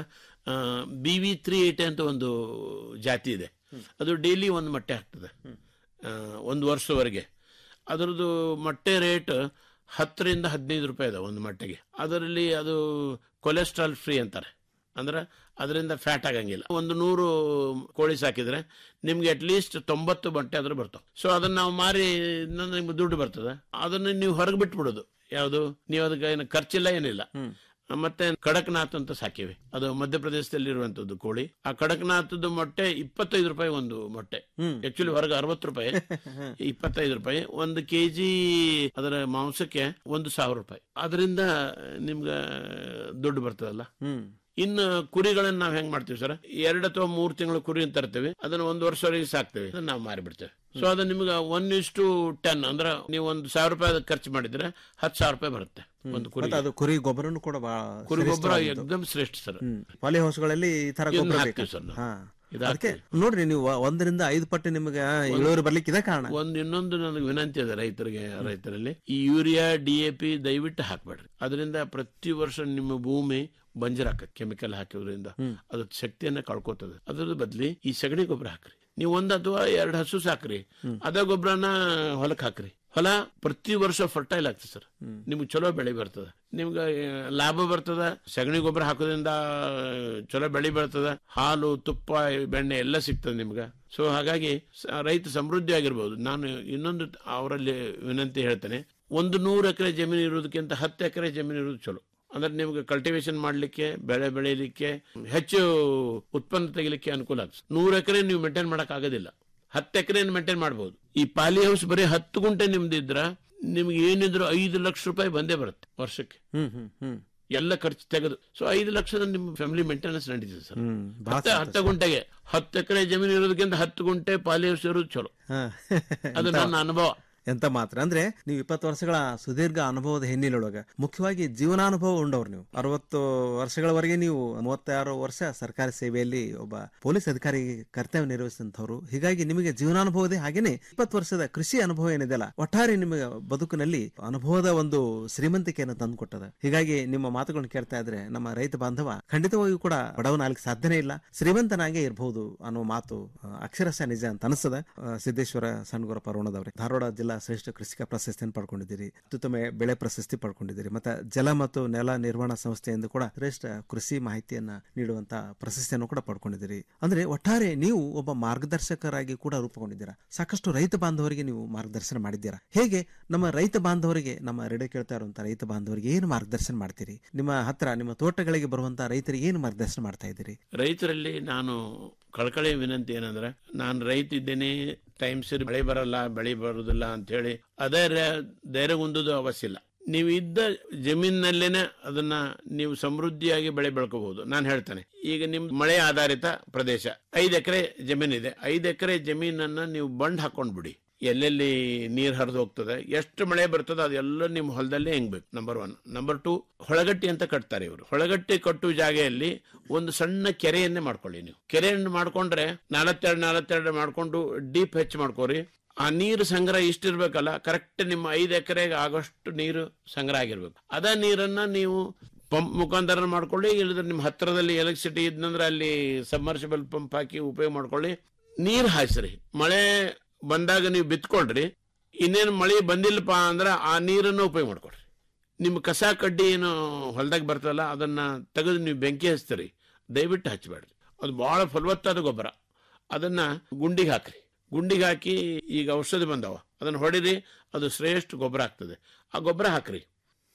ಬಿ ವಿ ತ್ರೀ ಏಟ್ ಅಂತ ಒಂದು ಜಾತಿ ಇದೆ ಅದು ಡೈಲಿ ಒಂದು ಮೊಟ್ಟೆ ಹಾಕ್ತದೆ ಆ, ಒಂದು ವರ್ಷದವರೆಗೆ ಅದರದ್ದು ಮೊಟ್ಟೆ ರೇಟ್ ಹತ್ತರಿಂದ ಹದಿನೈದು ರೂಪಾಯಿ ಇದೆ ಒಂದು ಮೊಟ್ಟೆಗೆ ಅದರಲ್ಲಿ ಅದು ಕೊಲೆಸ್ಟ್ರಾಲ್ ಫ್ರೀ ಅಂತಾರೆ ಅಂದ್ರೆ ಅದರಿಂದ ಫ್ಯಾಟ್ ಆಗಂಗಿಲ್ಲ ಒಂದು ನೂರು ಕೋಳಿ ಸಾಕಿದ್ರೆ ನಿಮ್ಗೆ ಅಟ್ ಲೀಸ್ಟ್ ತೊಂಬತ್ತು ಮೊಟ್ಟೆ ಆದ್ರೂ ಬರ್ತಾವೆ ಸೊ ಅದನ್ನ ನಾವು ಮಾರಿ ನ- ನಿಮ್ಗೆ ದುಡ್ಡು ಬರ್ತದೆ ಅದನ್ನ ನೀವು ಹೊರಗೆ ಬಿಟ್ಬಿಡೋದು ಯಾವುದು ನೀವು ಅದಕ್ಕೆ ಏನು ಖರ್ಚಿಲ್ಲ ಏನಿಲ್ಲ ಮತ್ತೆ ಕಡಕ್ನಾಥ್ ಅಂತ ಸಾಕಿವೆ ಅದು ಮಧ್ಯಪ್ರದೇಶದಲ್ಲಿ ಇರುವಂತದ್ದು ಕೋಳಿ ಆ ಕಡಕ್ನಾಥದ್ದು ಮೊಟ್ಟೆ ಇಪ್ಪತ್ತೈದು ರೂಪಾಯಿ ಒಂದು ಮೊಟ್ಟೆ ಆಕ್ಚುಲಿ ಹೊರಗೆ ಅರವತ್ತು ರೂಪಾಯಿ ಇಪ್ಪತ್ತೈದು ರೂಪಾಯಿ ಒಂದು ಕೆಜಿ ಅದರ ಮಾಂಸಕ್ಕೆ ಒಂದು ಸಾವಿರ ರೂಪಾಯಿ ಅದರಿಂದ ನಿಮ್ಗೆ ದುಡ್ಡು ಬರ್ತದಲ್ಲ ಹ್ಮ್ ಇನ್ನು ಕುರಿಗಳನ್ನ ನಾವ್ ಹೆಂಗ್ ಮಾಡ್ತೀವಿ ಸರ್ ಎರಡು ಅಥವಾ ಮೂರು ತಿಂಗಳು ಕುರಿ ಅಂತ ತರ್ತೀವಿ ಅದನ್ನ ಒಂದು ವರ್ಷವರೆಗೆ ಸಾಕ್ತೇವೆ ಅದನ್ನ ನಾವು ಮಾರಿಬಿಡ್ತೇವೆ ಸೊ ಅದು ನಿಮ್ಗೆ ಒನ್ ಇಷ್ಟು ಟೆನ್ ಅಂದ್ರೆ ನೀವು ಒಂದು ಸಾವಿರ ರೂಪಾಯಿ ಅದಕ್ಕೆ ಖರ್ಚು ಮಾಡಿದ್ರೆ ಹತ್ತು ಸಾವಿರ ರೂಪಾಯಿ ಬರುತ್ತೆ ಒಂದು ಕುರಿ ಮತ್ತೆ ಅದು ಕುರಿ ಗೊಬ್ಬರನು ಕೂಡ ಬಹಳ ಕುರಿ ಗೊಬ್ಬರ ಶ್ರೇಷ್ಠವಾದದ್ದು. ಎಕ್ದಮ್ ಶ್ರೇಷ್ಠ ಸರ್ ಹ್ಮ್. ಪಾಲಿ ಹೌಸ್ಗಳಲ್ಲಿ ಈ ತರ ಇದನ್ನ ಗೊಬ್ಬರ ಹಾಕ್ತೀವಿ ಬೇಕು ಸರ್ ನಾವು. ಹಾ ಇದು ಅದಕ್ಕೆ ನೋಡ್ರಿ ನೀವು ಒಂದರಿಂದ ಐದು ಪಟ್ಟು ನಿಮ್ಗೆ ಇಳುವರಿ ಬರ್ಲಿಕ್ಕೆ ಇದೇ ಕಾರಣ ಒಂದು ಇನ್ನೊಂದು ನನಗೆ ವಿನಂತಿ ಇದೆ ರೈತರಿಗೆ ರೈತರಲ್ಲಿ ಈ ಯೂರಿಯಾ ಡಿ ಎ ಪಿ ದಯವಿಟ್ಟು ಹಾಕ್ಬೇಡ್ರಿ ಅದರಿಂದ ಪ್ರತಿ ವರ್ಷ ನಿಮ್ಮ ಭೂಮಿ ಬಂಜರಾಕ ಕೆಮಿಕಲ್ ಹಾಕಿದ್ರಿಂದ ಅದ್ರ ಶಕ್ತಿಯನ್ನ ಕಳ್ಕೊತದೆ ಅದ್ರ ಬದ್ಲಿ ಈ ಸಗಣಿ ಗೊಬ್ಬರ ಹಾಕ್ರಿ ನೀವು ಒಂದ್ ಅಥವಾ ಎರಡು ಹಸು ಸಾಕ್ರಿ ಅದ ಗೊಬ್ಬರನ ಹೊಲಕ್ ಹಾಕ್ರಿ ಹೊಲ ಪ್ರತಿ ವರ್ಷ ಫರ್ಟೈಲ್ ಆಗ್ತದೆ ಸರ್ ನಿಮ್ಗೆ ಚಲೋ ಬೆಳೆ ಬರ್ತದ ನಿಮ್ಗೆ ಆ, ಲಾಭ ಬರ್ತದ ಸಗಣಿ ಗೊಬ್ಬರ ಹಾಕೋದ್ರಿಂದ ಆ, ಚಲೋ ಬೆಳೆ ಬರ್ತದ ಹಾಲು ತುಪ್ಪ ಬೆಣ್ಣೆ ಎಲ್ಲ ಸಿಗ್ತದೆ ನಿಮ್ಗೆ ಸೊ ಹಾಗಾಗಿ ಸ- ರೈತ ಸಮೃದ್ಧಿ ಆಗಿರ್ಬೋದು ನಾನು ಇನ್ನೊಂದು ಅವರಲ್ಲಿ ವಿನಂತಿ ಹೇಳ್ತೇನೆ ಒಂದು ನೂರು ಎಕರೆ ಜಮೀನು ಇರೋದಕ್ಕಿಂತ ಹತ್ತು ಎಕರೆ ಜಮೀನು ಇರೋದು ಚಲೋ ಅಂದ್ರೆ ನಿಮ್ಗೆ ಕಲ್ಟಿವೇಶನ್ ಮಾಡ್ಲಿಕ್ಕೆ ಬೆಳೆ ಬೆಳೀಲಿಕ್ಕೆ ಹೆಚ್ಚು ಉತ್ಪನ್ನ ತೆಗಿಲಿಕ್ಕೆ ಅನುಕೂಲ ಆಗ್ತದೆ ನೂರು ಎಕರೆ ನೀವು ಮೇಂಟೈನ್ ಮಾಡಕ್ ಆಗೋದಿಲ್ಲ ಹತ್ತು ಎಕರೆ ಮೇಂಟೈನ್ ಮಾಡಬಹುದು ಈ ಪಾಲಿ ಹೌಸ್ ಬರೀ ಹತ್ತು ಗುಂಟೆ ನಿಮ್ದು ಇದ್ರ ನಿಮ್ಗೆ ಏನಿದ್ರು ಐದು ಲಕ್ಷ ರೂಪಾಯಿ ಬಂದೇ ಬರುತ್ತೆ ವರ್ಷಕ್ಕೆ ಹ್ಮ್ ಹ್ಮ್ ಹ್ಮ್ ಎಲ್ಲ ಖರ್ಚು ತೆಗೆದು ಸೊ ಐದು ಲಕ್ಷದ ನಿಮ್ಮ ಫ್ಯಾಮಿಲಿ ಮೇಂಟೆನೆನ್ಸ್ ನಡೀತದೆ ಸರ್ ಹ್ಮ್ ಬಹಳ ಹತ್ತು ಹತ್ತು ಗುಂಟೆಗೆ ಹತ್ತು ಎಕರೆ ಜಮೀನು ಇರೋದಕ್ಕಿಂತ ಹತ್ತು ಗುಂಟೆ ಪಾಲಿ ಹೌಸ್ ಇರೋದು ಚಲೋ ಹಾ. ಅದು ಎಂತ- ನನ್ನ ಅನುಭವ ಎಂತ ಮಾತ್ರ ಅಂದ್ರೆ ನೀವು ಇಪ್ಪತ್ತು ವರ್ಷಗಳ ಸುದೀರ್ಘ ಅನುಭವದ ಹಿನ್ನೆಲೆಯೊಳಗ ಮುಖ್ಯವಾಗಿ ಜೀವನಾನುಭವ ಉಂಡವ್ರು ನೀವು ಅರವತ್ತು ವರ್ಷಗಳವರೆಗೆ ನೀವು ಮೂವತ್ತಾರು ವರ್ಷ ಸರ್ಕಾರಿ ಸೇವೆಯಲ್ಲಿ ಒಬ್ಬ ಪೊಲೀಸ್ ಅಧಿಕಾರಿ ಕರ್ತವ್ಯ ನಿರ್ವಹಿಸಿದಂಥವ್ರು ಹೀಗಾಗಿ ನಿಮಗೆ ಜೀವನಾನುಭವದೇ ಹಾಗೇನೆ ಇಪ್ಪತ್ತು ವರ್ಷದ ಕೃಷಿ ಅನುಭವ ಏನಿದೆಯಲ್ಲ ಒಟ್ಟಾರೆ ನಿಮಗೆ ಬದುಕಿನಲ್ಲಿ ಅನುಭವದ ಒಂದು ಶ್ರೀಮಂತಿಕೆಯನ್ನು ತಂದುಕೊಟ್ಟದ ಹೀಗಾಗಿ ನಿಮ್ಮ ಮಾತುಗಳನ್ನು ಕೇಳ್ತಾ ಇದ್ರೆ ನಮ್ಮ ರೈತ ಬಾಂಧವ ಖಂಡಿತವಾಗಿಯೂ ಕೂಡ ಬಡವನಾಗಲಿಕ್ಕೆ ಸಾಧ್ಯನೇ ಇಲ್ಲ ಶ್ರೀಮಂತನಾಗೇ ಇರಬಹುದು ಅನ್ನೋ ಮಾತು ಆ, ಅಕ್ಷರಶಃ ನಿಜ ಅಂತ ಅನಿಸ್ತದ ಆ, ಸಿದ್ದೇಶ್ವರ ಸಣ್ಣಗುರ ಪರ್ವಣದವ್ರೆ ಧಾರವಾಡ ಜಿಲ್ಲಾ ಶ್ರೇಷ್ಠ ಕೃಷಿಕ ಪ್ರಶಸ್ತಿಯನ್ನು ಪಡ್ಕೊಂಡಿದ್ದೀರಿ ಅತ್ಯುತ್ತಮ ಬೆಳೆ ಪ್ರಶಸ್ತಿ ಪಡ್ಕೊಂಡಿದ್ದೀರಿ ಮತ್ತೆ ಜಲ ಮತ್ತು ನೆಲ ನಿರ್ವಹಣಾ ಸಂಸ್ಥೆಯಿಂದ ಕೂಡ ಶ್ರೇಷ್ಠ ಕೃಷಿ ಮಾಹಿತಿಯನ್ನ ನೀಡುವಂತ ಪ್ರಶಸ್ತಿಯನ್ನು ಕೂಡ ಪಡ್ಕೊಂಡಿದ್ದೀರಿ ಅಂದ್ರೆ ಒಟ್ಟಾರೆ ನೀವು ಒಬ್ಬ ಮಾರ್ಗದರ್ಶಕರಾಗಿ ಕೂಡ ರೂಪುಗೊಂಡಿದ್ದೀರಾ ಸಾಕಷ್ಟು ರೈತ ಬಾಂಧವರಿಗೆ ನೀವು ಮಾರ್ಗದರ್ಶನ ಮಾಡಿದ್ದೀರಾ ಹೇಗೆ ನಮ್ಮ ರೈತ ಬಾಂಧವರಿಗೆ ನಮ್ಮ ರೇಡಿಯೋ ಕೇಳ್ತಾ ಇರುವಂತ ರೈತ ಬಾಂಧವರಿಗೆ ಏನು ಮಾರ್ಗದರ್ಶನ ಮಾಡ್ತೀರಿ ನಿಮ್ಮ ಹತ್ರ ನಿಮ್ಮ ತೋಟಗಳಿಗೆ ಬರುವಂತ ರೈತರಿಗೆ ಏನು ಮಾರ್ಗದರ್ಶನ ಮಾಡ್ತಾ ಇದ್ದೀರಿ ರೈತರಲ್ಲಿ ನಾನು ಕಳಕಳಿ ವಿನಂತಿ ಏನಂದ್ರೆ ನಾನು ರೈತ ಇದ್ದೇನೆ ಟೈಮ್ ಸರಿ ಮಳೆ ಬರಲ್ಲ ಬೆಳೆ ಬರುದಿಲ್ಲ ಅಂತ ಹೇಳಿ ಅದೇ ರ- ಧೈರ್ಯಗೊಂದುದು ಅವಶ್ಯ ಇಲ್ಲ ನೀವು ಇದ್ದ ಜಮೀನಿನಲ್ಲೇನೆ ಅದನ್ನ ನೀವು ಸಮೃದ್ಧಿಯಾಗಿ ಬೆಳೆ ಬೆಳ್ಕೋಬಹುದು ನಾನು ಹೇಳ್ತೇನೆ ಈಗ ನಿಮ್ ಮಳೆ ಆಧಾರಿತ ಪ್ರದೇಶ ಐದು ಎಕರೆ ಜಮೀನಿದೆ ಐದು ಎಕರೆ ಜಮೀನನ್ನ ನೀವು ಬಂಡ್ ಹಾಕೊಂಡ್ ಬಿಡಿ ಎಲ್ಲೆಲ್ಲಿ ನೀರ್ ಹರಿದು ಹೋಗ್ತದೆ ಎಷ್ಟು ಮಳೆ ಬರ್ತದೆ ಅದೆಲ್ಲ ನಿಮ್ಮ ಹೊಲದಲ್ಲೇ ಹೆಂಗ್ಬೇಕು ನಂಬರ್ ಒನ್ ನಂಬರ್ ಟು ಹೊಳಗಟ್ಟಿ ಅಂತ ಕಟ್ತಾರೆ ಇವರು ಹೊಳಗಟ್ಟಿ ಕಟ್ಟುವ ಜಾಗೆಯಲ್ಲಿ ಒಂದು ಸಣ್ಣ ಕೆರೆಯನ್ನೇ ಮಾಡ್ಕೊಳ್ಳಿ ನೀವು ಕೆರೆಯನ್ನು ಮಾಡ್ಕೊಂಡ್ರೆ ನಾಲ್ವತ್ತೆರಡು ನಾಲ್ವತ್ತೆರಡು ಮಾಡ್ಕೊಂಡು ಡೀಪ್ ಹೆಚ್ಚು ಮಾಡ್ಕೋರಿ ಆ ನೀರು ಸಂಗ್ರಹ ಇಷ್ಟಿರ್ಬೇಕಲ್ಲ ಕರೆಕ್ಟ್ ನಿಮ್ಮ ಐದು ಎಕರೆಗೆ ಆಗೋಷ್ಟು ನೀರು ಸಂಗ್ರಹ ಆಗಿರ್ಬೇಕು ಅದ ನೀರನ್ನ ನೀವು ಪಂಪ್ ಮುಖಾಂತರ ಮಾಡ್ಕೊಳ್ಳಿ ಇಲ್ಲದ್ರೆ ನಿಮ್ಮ ಹತ್ತಿರದಲ್ಲಿ ಎಲೆಕ್ಟ್ರಿಸಿಟಿ ಇದ್ನಂದ್ರೆ ಅಲ್ಲಿ ಸಬ್ಮರ್ಸಿಬಲ್ ಪಂಪ್ ಹಾಕಿ ಉಪಯೋಗ ಮಾಡ್ಕೊಳ್ಳಿ ನೀರು ಹಾಯಿಸ್ರಿ ಮಳೆ ಬಂದಾಗ ನೀವು ಬಿತ್ಕೊಳ್ರಿ ಇನ್ನೇನು ಮಳೆ ಬಂದಿಲ್ಲಪ್ಪ ಅಂದ್ರೆ ಆ ನೀರನ್ನು ಉಪಯೋಗ ಮಾಡ್ಕೊಳ್ರಿ ನಿಮ್ಮ ಕಸ ಕಡ್ಡಿ ಏನು ಹೊಲದಾಗ ಬರ್ತದಲ್ಲ ಅದನ್ನ ತೆಗೆದು ನೀವು ಬೆಂಕಿ ಹಚ್ತೀರಿ ದಯವಿಟ್ಟು ಹಚ್ಚಬೇಡ್ರಿ ಅದು ಬಹಳ ಫಲವತ್ತಾದ ಗೊಬ್ಬರ ಅದನ್ನ ಗುಂಡಿಗೆ ಹಾಕ್ರಿ ಗುಂಡಿಗೆ ಹಾಕಿ ಈಗ ಔಷಧಿ ಬಂದವ ಅದನ್ನ ಹೊಡಿರಿ ಅದು ಶ್ರೇಷ್ಠ ಗೊಬ್ಬರ ಆಗ್ತದೆ ಆ ಗೊಬ್ಬರ ಹಾಕ್ರಿ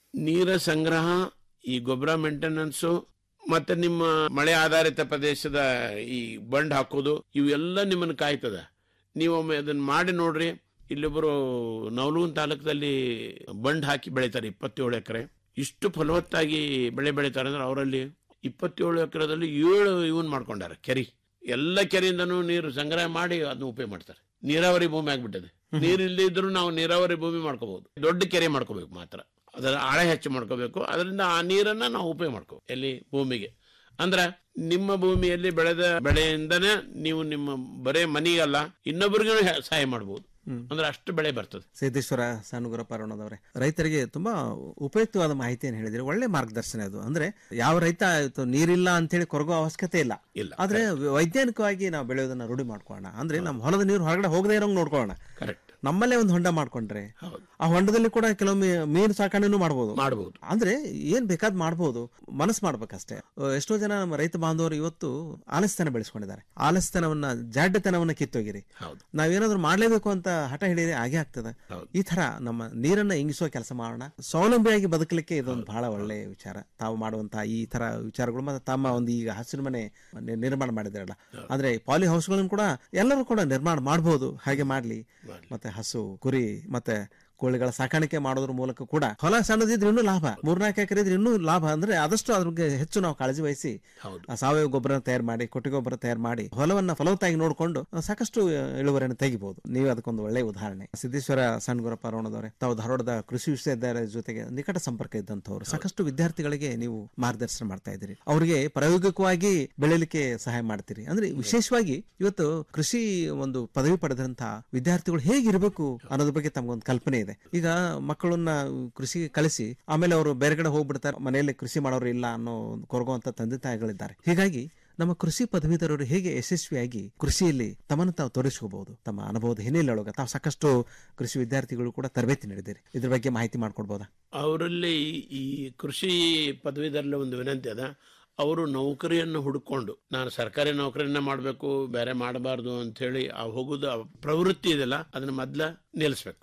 ನೀರ ಸಂಗ್ರಹ ಈ ಗೊಬ್ಬರ ಮೇಂಟೆನೆನ್ಸು ಮತ್ತೆ ನಿಮ್ಮ ಮಳೆ ಆಧಾರಿತ ಪ್ರದೇಶದ ಈ ಬಂಡ್ ಹಾಕೋದು ಇವೆಲ್ಲ ನಿಮ್ಮನ್ನು ಕಾಯ್ತದ ನೀವೊಮ್ಮೆ ಅದನ್ನ ಮಾಡಿ ನೋಡ್ರಿ ಇಲ್ಲೊಬ್ಬರು ನವಲೂನ್ ತಾಲೂಕದಲ್ಲಿ ಬಂಡ್ ಹಾಕಿ ಬೆಳಿತಾರೆ ಇಪ್ಪತ್ತೇಳು ಎಕರೆ ಇಷ್ಟು ಫಲವತ್ತಾಗಿ ಬೆಳೆ ಬೆಳಿತಾರೆ ಅಂದ್ರೆ ಅವರಲ್ಲಿ ಇಪ್ಪತ್ತೇಳು ಎಕರೆದಲ್ಲಿ ಏಳು ಇವನ್ ಮಾಡ್ಕೊಂಡಾರ ಕೆರಿ ಎಲ್ಲ ಕೆರೆಯಿಂದನೂ ನೀರು ಸಂಗ್ರಹ ಮಾಡಿ ಅದನ್ನ ಉಪಯೋಗ ಮಾಡ್ತಾರೆ ನೀರಾವರಿ ಭೂಮಿ ಆಗ್ಬಿಟ್ಟದೆ ನೀರು ಇಲ್ಲದೆ ಇದ್ರೂ ನಾವು ನೀರಾವರಿ ಭೂಮಿ ಮಾಡ್ಕೋಬಹುದು ದೊಡ್ಡ ಕೆರೆ ಮಾಡ್ಕೋಬೇಕು ಮಾತ್ರ ಅದರ ಆಳ ಹೆಚ್ಚು ಮಾಡ್ಕೋಬೇಕು ಅದರಿಂದ ಆ ನೀರನ್ನ ನಾವು ಉಪಯೋಗ ಮಾಡ್ಕೋ ಎಲ್ಲಿ ಭೂಮಿಗೆ ಅಂದ್ರ ನಿಮ್ಮ ಭೂಮಿಯಲ್ಲಿ ಬೆಳೆದ ಬೆಳೆಯಿಂದನೇ ನೀವು ನಿಮ್ಮ ಬರೇ ಮನಿಗಲ್ಲ ಇನ್ನೊಬ್ಬರಿಗೂ ಸಹಾಯ ಮಾಡಬಹುದು ಅಂದ್ರೆ ಅಷ್ಟು ಬೆಳೆ ಬರ್ತದೆ ಸಿದ್ದೇಶ್ವರ ಸಾನುಗುರಪ್ಪ ಅರುಣದವರೇ ರೈತರಿಗೆ ತುಂಬಾ ಉಪಯುಕ್ತವಾದ ಮಾಹಿತಿಯನ್ನು ಹೇಳಿದ್ರೆ ಒಳ್ಳೆ ಮಾರ್ಗದರ್ಶನ ಅದು ಅಂದ್ರೆ ಯಾವ ರೈತ ಇವತ್ತು ನೀರಿಲ್ಲ ಅಂತ ಹೇಳಿ ಕೊರಗೋ ಅವಶ್ಯಕತೆ ಇಲ್ಲ ಇಲ್ಲ ಆದ್ರೆ ವೈಜ್ಞಾನಿಕವಾಗಿ ನಾವು ಬೆಳೆಯೋದನ್ನ ರೂಢಿ ಮಾಡ್ಕೊಳ್ಳೋಣ ಅಂದ್ರೆ ನಮ್ಮ ಹೊಲದ ನೀರು ಹೊರಗಡೆ ಹೋಗದೇ ಇರೋಂಗ್ ನೋಡ್ಕೊಳ್ಳೋಣ ಕರೆಕ್ಟ್ ನಮ್ಮಲ್ಲೇ ಒಂದು ಹೊಂಡ ಮಾಡ್ಕೊಂಡ್ರೆ ಆ ಹೊಂಡದಲ್ಲಿ ಕೂಡ ಕೆಲವೊಮ್ಮೆ ಮೀನು ಸಾಕಣೆನೂ ಮಾಡಬಹುದು ಮಾಡಬಹುದು ಅಂದ್ರೆ ಏನ್ ಬೇಕಾದ್ ಮಾಡಬಹುದು ಮನಸ್ಸು ಮಾಡ್ಬೇಕಷ್ಟೇ ಅಹ್, ಎಷ್ಟೋ ಜನ ನಮ್ಮ ರೈತ ಬಾಂಧವರು ಇವತ್ತು ಆಲಸ್ಯತನ ಬೆಳೆಸ್ಕೊಂಡಿದ್ದಾರೆ ಆಲಸ್ಯತನವನ್ನ ಜಾಡ್ಯತನವನ್ನ ಕಿತ್ತೋಗಿರಿ ಹೌದು ನಾವೇನಾದ್ರೂ ಮಾಡ್ಲೇಬೇಕು ಅಂತ ಹಠ ಹಿಡಿದ್ರೆ ಹಾಗೆ ಆಗ್ತದೆ ಈ ತರ ನಮ್ಮ ನೀರನ್ನ ಇಂಗಿಸುವ ಕೆಲಸ ಮಾಡೋಣ ಸ್ವಾವಲಂಬಿಯಾಗಿ ಬದುಕಲಿಕ್ಕೆ ಇದೊಂದು ಬಹಳ ಒಳ್ಳೆ ವಿಚಾರ ತಾವು ಮಾಡುವಂತಹ ಈ ತರ ವಿಚಾರಗಳು ಮತ್ತೆ ತಮ್ಮ ಒಂದು ಈಗ ಹಸಿರು ಮನೆ ನಿ- ನಿರ್ಮಾಣ ಮಾಡಿದ್ರಲ್ಲ ಅಂದ್ರೆ ಪಾಲಿ ಹೌಸ್ಗಳನ್ನು ಕೂಡ ಎಲ್ಲರೂ ಕೂಡ ನಿರ್ಮಾಣ ಮಾಡಬಹುದು ಹಾಗೆ ಮಾಡ್ಲಿ ಮತ್ತೆ ಹಸು ಕುರಿ ಮತ್ತೆ ಕೋಳಿಗಳ ಸಾಕಾಣಿಕೆ ಮಾಡೋದ್ರ ಮೂಲಕ ಕೂಡ ಹೊಲ ಸಣ್ಣದಿದ್ರೆ ಇನ್ನೂ ಲಾಭ ಮೂರ್ನಾಲ್ಕು ಎಕರೆ ಇದ್ರೆ ಇನ್ನೂ ಲಾಭ ಅಂದ್ರೆ ಆದಷ್ಟು ಅದ್ರ ಬಗ್ಗೆ ಹೆಚ್ಚು ನಾವು ಕಾಳಜಿ ವಹಿಸಿ ಆ ಸಾವಯವ ಗೊಬ್ಬರ ತಯಾರು ಮಾಡಿ ಕೊಟ್ಟಿಗೆ ಗೊಬ್ಬರ ತಯಾರು ಮಾಡಿ ಹೊಲವನ್ನ ಫಲವತ್ತಾಗಿ ನೋಡಿಕೊಂಡು ಸಾಕಷ್ಟು ಇಳುವರಿಯನ್ನು ತೆಗಿಬಹುದು ನೀವು ಅದಕ್ಕೊಂದು ಒಳ್ಳೆಯ ಉದಾಹರಣೆ ಸಿದ್ದೇಶ್ವರ ಸಣ್ಣಗುರಪ್ಪ ಅರೋಣದವರೇ ತಾವು ಧಾರವಾಡದ ಕೃಷಿ ವಿಶ್ವವಿದ್ಯಾಲಯದ ಜೊತೆಗೆ ನಿಕಟ ಸಂಪರ್ಕ ಇದ್ದಂಥವ್ರು ಸಾಕಷ್ಟು ವಿದ್ಯಾರ್ಥಿಗಳಿಗೆ ನೀವು ಮಾರ್ಗದರ್ಶನ ಮಾಡ್ತಾ ಇದ್ದೀರಿ ಅವರಿಗೆ ಪ್ರಾಯೋಗಿಕವಾಗಿ ಬೆಳೆಯಲಿಕ್ಕೆ ಸಹಾಯ ಮಾಡ್ತೀರಿ ಅಂದ್ರೆ ವಿಶೇಷವಾಗಿ ಇವತ್ತು ಕೃಷಿ ಒಂದು ಪದವಿ ಪಡೆದಂತಹ ವಿದ್ಯಾರ್ಥಿಗಳು ಹೇಗಿರಬೇಕು ಅನ್ನೋದ್ರ ಬಗ್ಗೆ ತಮಗೊಂದು ಕಲ್ಪನೆ ಇದೆ ಈಗ ಮಕ್ಕಳನ್ನ ಕೃಷಿಗೆ ಕಳಿಸಿ ಆಮೇಲೆ ಅವರು ಬೇರೆ ಕಡೆ ಹೋಗ್ಬಿಡ್ತಾರೆ ಮನೆಯಲ್ಲಿ ಕೃಷಿ ಮಾಡೋರು ಇಲ್ಲ ಅನ್ನೋ ಒಂದು ಕೊರಗುವಂತ ತಂದೆ ತಾಯಿಗಳಿದ್ದಾರೆ ಹೀಗಾಗಿ ನಮ್ಮ ಕೃಷಿ ಪದವೀಧರರು ಹೇಗೆ ಯಶಸ್ವಿಯಾಗಿ ಕೃಷಿಯಲ್ಲಿ ತಮ್ಮನ್ನು ತಾವು ತೋರಿಸ್ಕೋಬಹುದು ತಮ್ಮ ಅನುಭವದ ಹಿನ್ನೆಲೆಯೊಳಗೆ ತಾವು ಸಾಕಷ್ಟು ಕೃಷಿ ವಿದ್ಯಾರ್ಥಿಗಳು ಕೂಡ ತರಬೇತಿ ನೀಡಿದ್ದೀರಿ ಇದ್ರ ಬಗ್ಗೆ ಮಾಹಿತಿ ಮಾಡ್ಕೊಡ್ಬೋದಾ ಅವರಲ್ಲಿ ಈ ಕೃಷಿ ಪದವೀಧರಲ್ಲಿ ಒಂದು ವಿನಂತಿ ಅದ ಅವರು ನೌಕರಿಯನ್ನು ಹುಡುಕೊಂಡು ನಾನು ಸರ್ಕಾರಿ ನೌಕರಿಯನ್ನ ಮಾಡಬೇಕು ಬೇರೆ ಮಾಡಬಾರ್ದು ಅಂತ ಹೇಳಿ ಆ ಹೋಗುದು ಆ ಪ್ರವೃತ್ತಿ ಇದೆಯಲ್ಲ ಅದನ್ನ ಮೊದ್ಲ ನಿಲ್ಲಿಸ್ಬೇಕು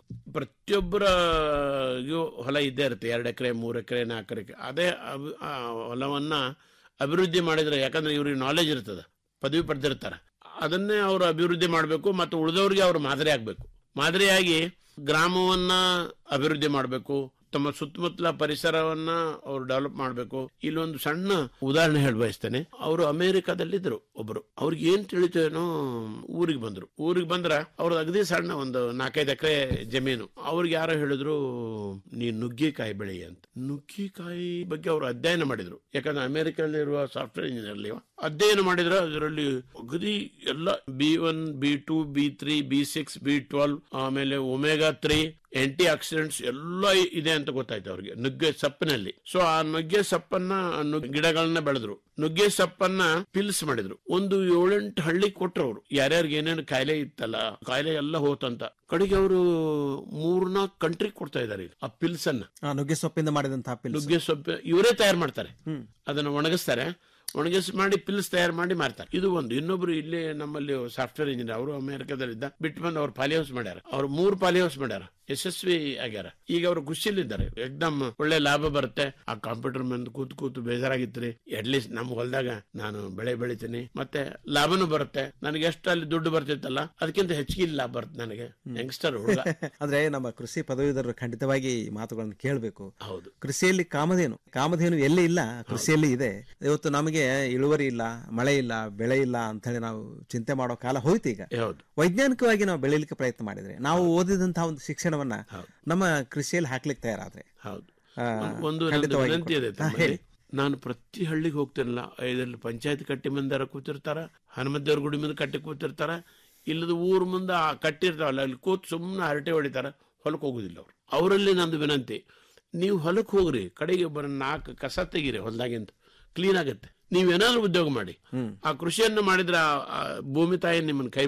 ಪ್ರತಿಯೊಬ್ಬರಿಗೂ ಹೊಲ ಇದ್ದೇ ಇರುತ್ತೆ ಎರಡು ಎಕರೆ ಮೂರು ಎಕರೆ ನಾಲ್ಕು ಎಕರೆ ಅದೇ ಅಭಿ- ಆ ಹೊಲವನ್ನ ಅಭಿವೃದ್ಧಿ ಮಾಡಿದ್ರೆ ಯಾಕಂದ್ರೆ ಇವ್ರಿಗೆ ನಾಲೆಜ್ ಇರ್ತದೆ ಪದವಿ ಪಡೆದಿರ್ತಾರೆ ಅದನ್ನೇ ಅವರು ಅಭಿವೃದ್ಧಿ ಮಾಡಬೇಕು ಮತ್ತು ಉಳಿದವರಿಗೆ ಅವರು ಮಾದರಿ ಆಗಬೇಕು ಮಾದರಿಯಾಗಿ ಗ್ರಾಮವನ್ನ ಅಭಿವೃದ್ಧಿ ಮಾಡಬೇಕು ತಮ್ಮ ಸುತ್ತಮುತ್ತಲ ಪರಿಸರವನ್ನ ಅವ್ರು ಡೆವಲಪ್ ಮಾಡಬೇಕು ಇಲ್ಲೊಂದು ಸಣ್ಣ ಉದಾಹರಣೆ ಹೇಳಿ ಬಯಸ್ತೇನೆ ಅವರು ಅಮೆರಿಕಾದಲ್ಲಿದ್ರು ಒಬ್ರು ಅವ್ರಿಗೆ ಏನ್ ತಿಳಿತೇನೋ ಊರಿಗೆ ಬಂದ್ರು ಊರಿಗೆ ಬಂದ್ರ ಅವ್ರದ್ದು ಅಗದಿ ಸಣ್ಣ ಒಂದು ನಾಲ್ಕೈದು ಎಕರೆ ಜಮೀನು ಅವ್ರಿಗೆ ಯಾರೋ ಹೇಳಿದ್ರು ನೀ ನುಗ್ಗಿಕಾಯಿ ಬೆಳಿ ಅಂತ ನುಗ್ಗಿಕಾಯಿ ಬಗ್ಗೆ ಅವರು ಅಧ್ಯಯನ ಮಾಡಿದ್ರು ಯಾಕಂದ್ರೆ ಅಮೆರಿಕದಲ್ಲಿರುವ ಸಾಫ್ಟ್ವೇರ್ ಇಂಜಿನಿಯರ್ ಅಧ್ಯಯನ ಮಾಡಿದ್ರೆ ಅದರಲ್ಲಿ ಅಗದಿ ಎಲ್ಲ B one B two B three B six B twelve ಆಮೇಲೆ ಒಮೆಗಾ ತ್ರೀ ಆಂಟಿ ಆಕ್ಸಿಡೆಂಟ್ಸ್ ಎಲ್ಲ ಇದೆ ಅಂತ ಗೊತ್ತಾಯ್ತು ಅವ್ರಿಗೆ ನುಗ್ಗೆ ಸಪ್ಪಿನಲ್ಲಿ ಸೊ ಆ ನುಗ್ಗೆ ಸಪ್ಪನ್ನ ಆ ನುಗ್- ಗಿಡಗಳನ್ನ ಬೆಳೆದ್ರು ನುಗ್ಗೆ ಸಪ್ಪನ್ನ ಪಿಲ್ಸ್ ಮಾಡಿದ್ರು ಒಂದು ಏಳೆಂಟು ಹಳ್ಳಿ ಕೊಟ್ರು ಅವರು ಯಾರ್ಯಾರಿಗೆ ಏನೇನು ಕಾಯಿಲೆ ಇತ್ತಲ್ಲ ಕಾಯಿಲೆ ಎಲ್ಲ ಹೋತಂತ ಕಡೆಗೆ ಅವರು ಮೂರ್ನಾಲ್ಕು ಕಂಟ್ರಿ ಕೊಡ್ತಾ ಇದಾರೆ ಈಗ ಆ ಪಿಲ್ಸ್ ಅನ್ನ ಆ ನುಗ್ಗೆ ಸೊಪ್ಪಿಂದ ಮಾಡಿದಂತಹ ಪಿಲ್ಸ್ ನುಗ್ಗೆ ಸೊಪ್ಪು ಇವರೇ ತಯಾರು ಮಾಡ್ತಾರೆ ಅದನ್ನ ಒಣಗಿಸ್ತಾರೆ ಒಣಗಿಸಿ ಮಾಡಿ ಪಿಲ್ಸ್ ತಯಾರು ಮಾಡಿ ಮಾರ್ತಾರೆ ಇದು ಒಂದು ಇನ್ನೊಬ್ರು ಇಲ್ಲಿ ನಮ್ಮಲ್ಲಿ ಸಾಫ್ಟ್ವೇರ್ ಇಂಜಿನಿಯರ್ ಅವರು ಅಮೆರಿಕದಲ್ಲಿದ್ದ ಬಿಟ್ಟು ಬಂದು ಅವ್ರು ಪಾಲಿ ಹೌಸ್ ಮಾಡ್ಯಾರ ಅವ್ರು ಮೂರು ಪಾಲಿ ಹೌಸ್ ಮಾಡ್ಯಾರ ಯಶಸ್ವಿ ಆಗ್ಯಾರ ಈಗ ಅವರು ಖುಷಿಯಲ್ಲಿದ್ದಾರೆ ಎಕ್ದಮ್ ಒಳ್ಳೆ ಲಾಭ ಬರುತ್ತೆ ಆ ಕಂಪ್ಯೂಟರ್ ಮುಂದೆ ಕೂತು ಕೂತು ಬೇಜಾರಾಗಿತ್ರಿ ಅಟ್ಲೀಸ್ಟ್ ನಮ್ಮ ಹೊಲದಾಗ ನಾನು ಬೆಳೆ ಬೆಳಿತೀನಿ ಮತ್ತೆ ಲಾಭನೂ ಬರುತ್ತೆ ನನಗೆ ಎಷ್ಟು ಅಲ್ಲಿ ದುಡ್ಡು ಬರ್ತಿತ್ತಲ್ಲ ಅದಕ್ಕಿಂತ ಹೆಚ್ಚಿಗೆ ಲಾಭ ಬರುತ್ತೆ ನನಗೆ ಯಂಗ್ಸ್ಟರ್ ಹುಡುಗ ಅಂದ್ರೆ ನಮ್ಮ ಕೃಷಿ ಪದವೀಧರರು ಖಂಡಿತವಾಗಿ ಈ ಮಾತುಗಳನ್ನು ಕೇಳಬೇಕು ಹೌದು ಕೃಷಿಯಲ್ಲಿ ಕಾಮಧೇನು ಕಾಮಧೇನು ಎಲ್ಲಿ ಇಲ್ಲ ಕೃಷಿಯಲ್ಲಿ ಇದೆ ಇವತ್ತು ನಮಗೆ ಇಳುವರಿ ಇಲ್ಲ ಮಳೆ ಇಲ್ಲ ಬೆಳೆ ಇಲ್ಲ ಅಂತ ಹೇಳಿ ನಾವು ಚಿಂತೆ ಮಾಡೋ ಕಾಲ ಹೋಯ್ತು ಈಗ ಹೌದು ವೈಜ್ಞಾನಿಕವಾಗಿ ನಾವು ಬೆಳೀಲಿಕ್ಕೆ ಪ್ರಯತ್ನ ಮಾಡಿದ್ರೆ ನಾವು ಓದಿದಂತಹ ಒಂದು ಶಿಕ್ಷಣವನ್ನ ನಮ್ಮ ಕೃಷಿಯಲ್ಲಿ ಹಾಕ್ಲಿಕ್ಕೆ ತಯಾರಾದ್ರೆ ಹೌದು ಆ, ಒಂದು ನಂದು ಖಂಡಿತವಾಗಿ ವಿನಂತಿ ಇದೆ ಹಾ, ತಮ್ಮಲ್ಲಿ. ಹೇಳಿ ನಾನು ಪ್ರತಿ ಹಳ್ಳಿಗೆ ಹೋಗ್ತಿರಲ್ಲ ಐದಲ್ಲಿ ಪಂಚಾಯತ್ ಕಟ್ಟಿ ಮುಂದಾರ ಕೂತಿರ್ತಾರ ಹನುಮದೇವ್ರ ಗುಡಿ ಮುಂದೆ ಕಟ್ಟಿ ಕೂತಿರ್ತಾರ ಇಲ್ಲದ ಊರ್ ಮುಂದೆ ಆ ಕಟ್ಟಿರ್ತಾವಲ್ಲ ಅಲ್ಲಿ ಕೂತ್ ಸುಮ್ಮನೆ ಹರಟೆ ಹೊಡಿತಾರ ಹೊಲಕ್ಕೆ ಹೋಗುದಿಲ್ಲ ಅವ್ರು ಅವರಲ್ಲಿ ನಂದು ವಿನಂತಿ ನೀವು ಹೊಲಕ್ಕೆ ಹೋಗ್ರಿ ಕಡೆಗೆ ಬರ ನಾಲ್ಕು ಕಸ ತೆಗೀರಿ ಹೊಲದಾಗಿಂತ ಕ್ಲೀನ್ ಆಗತ್ತೆ ನೀವೇನಾದ್ರೂ ಉದ್ಯೋಗ ಮಾಡಿ ಆ ಕೃಷಿಯನ್ನು ಮಾಡಿದ್ರೆ ಆ- ಆ ಭೂಮಿ ತಾಯಿ ನಿಮ್ಮನ್ನ ಕೈ ಬಿಡಲ್ಲ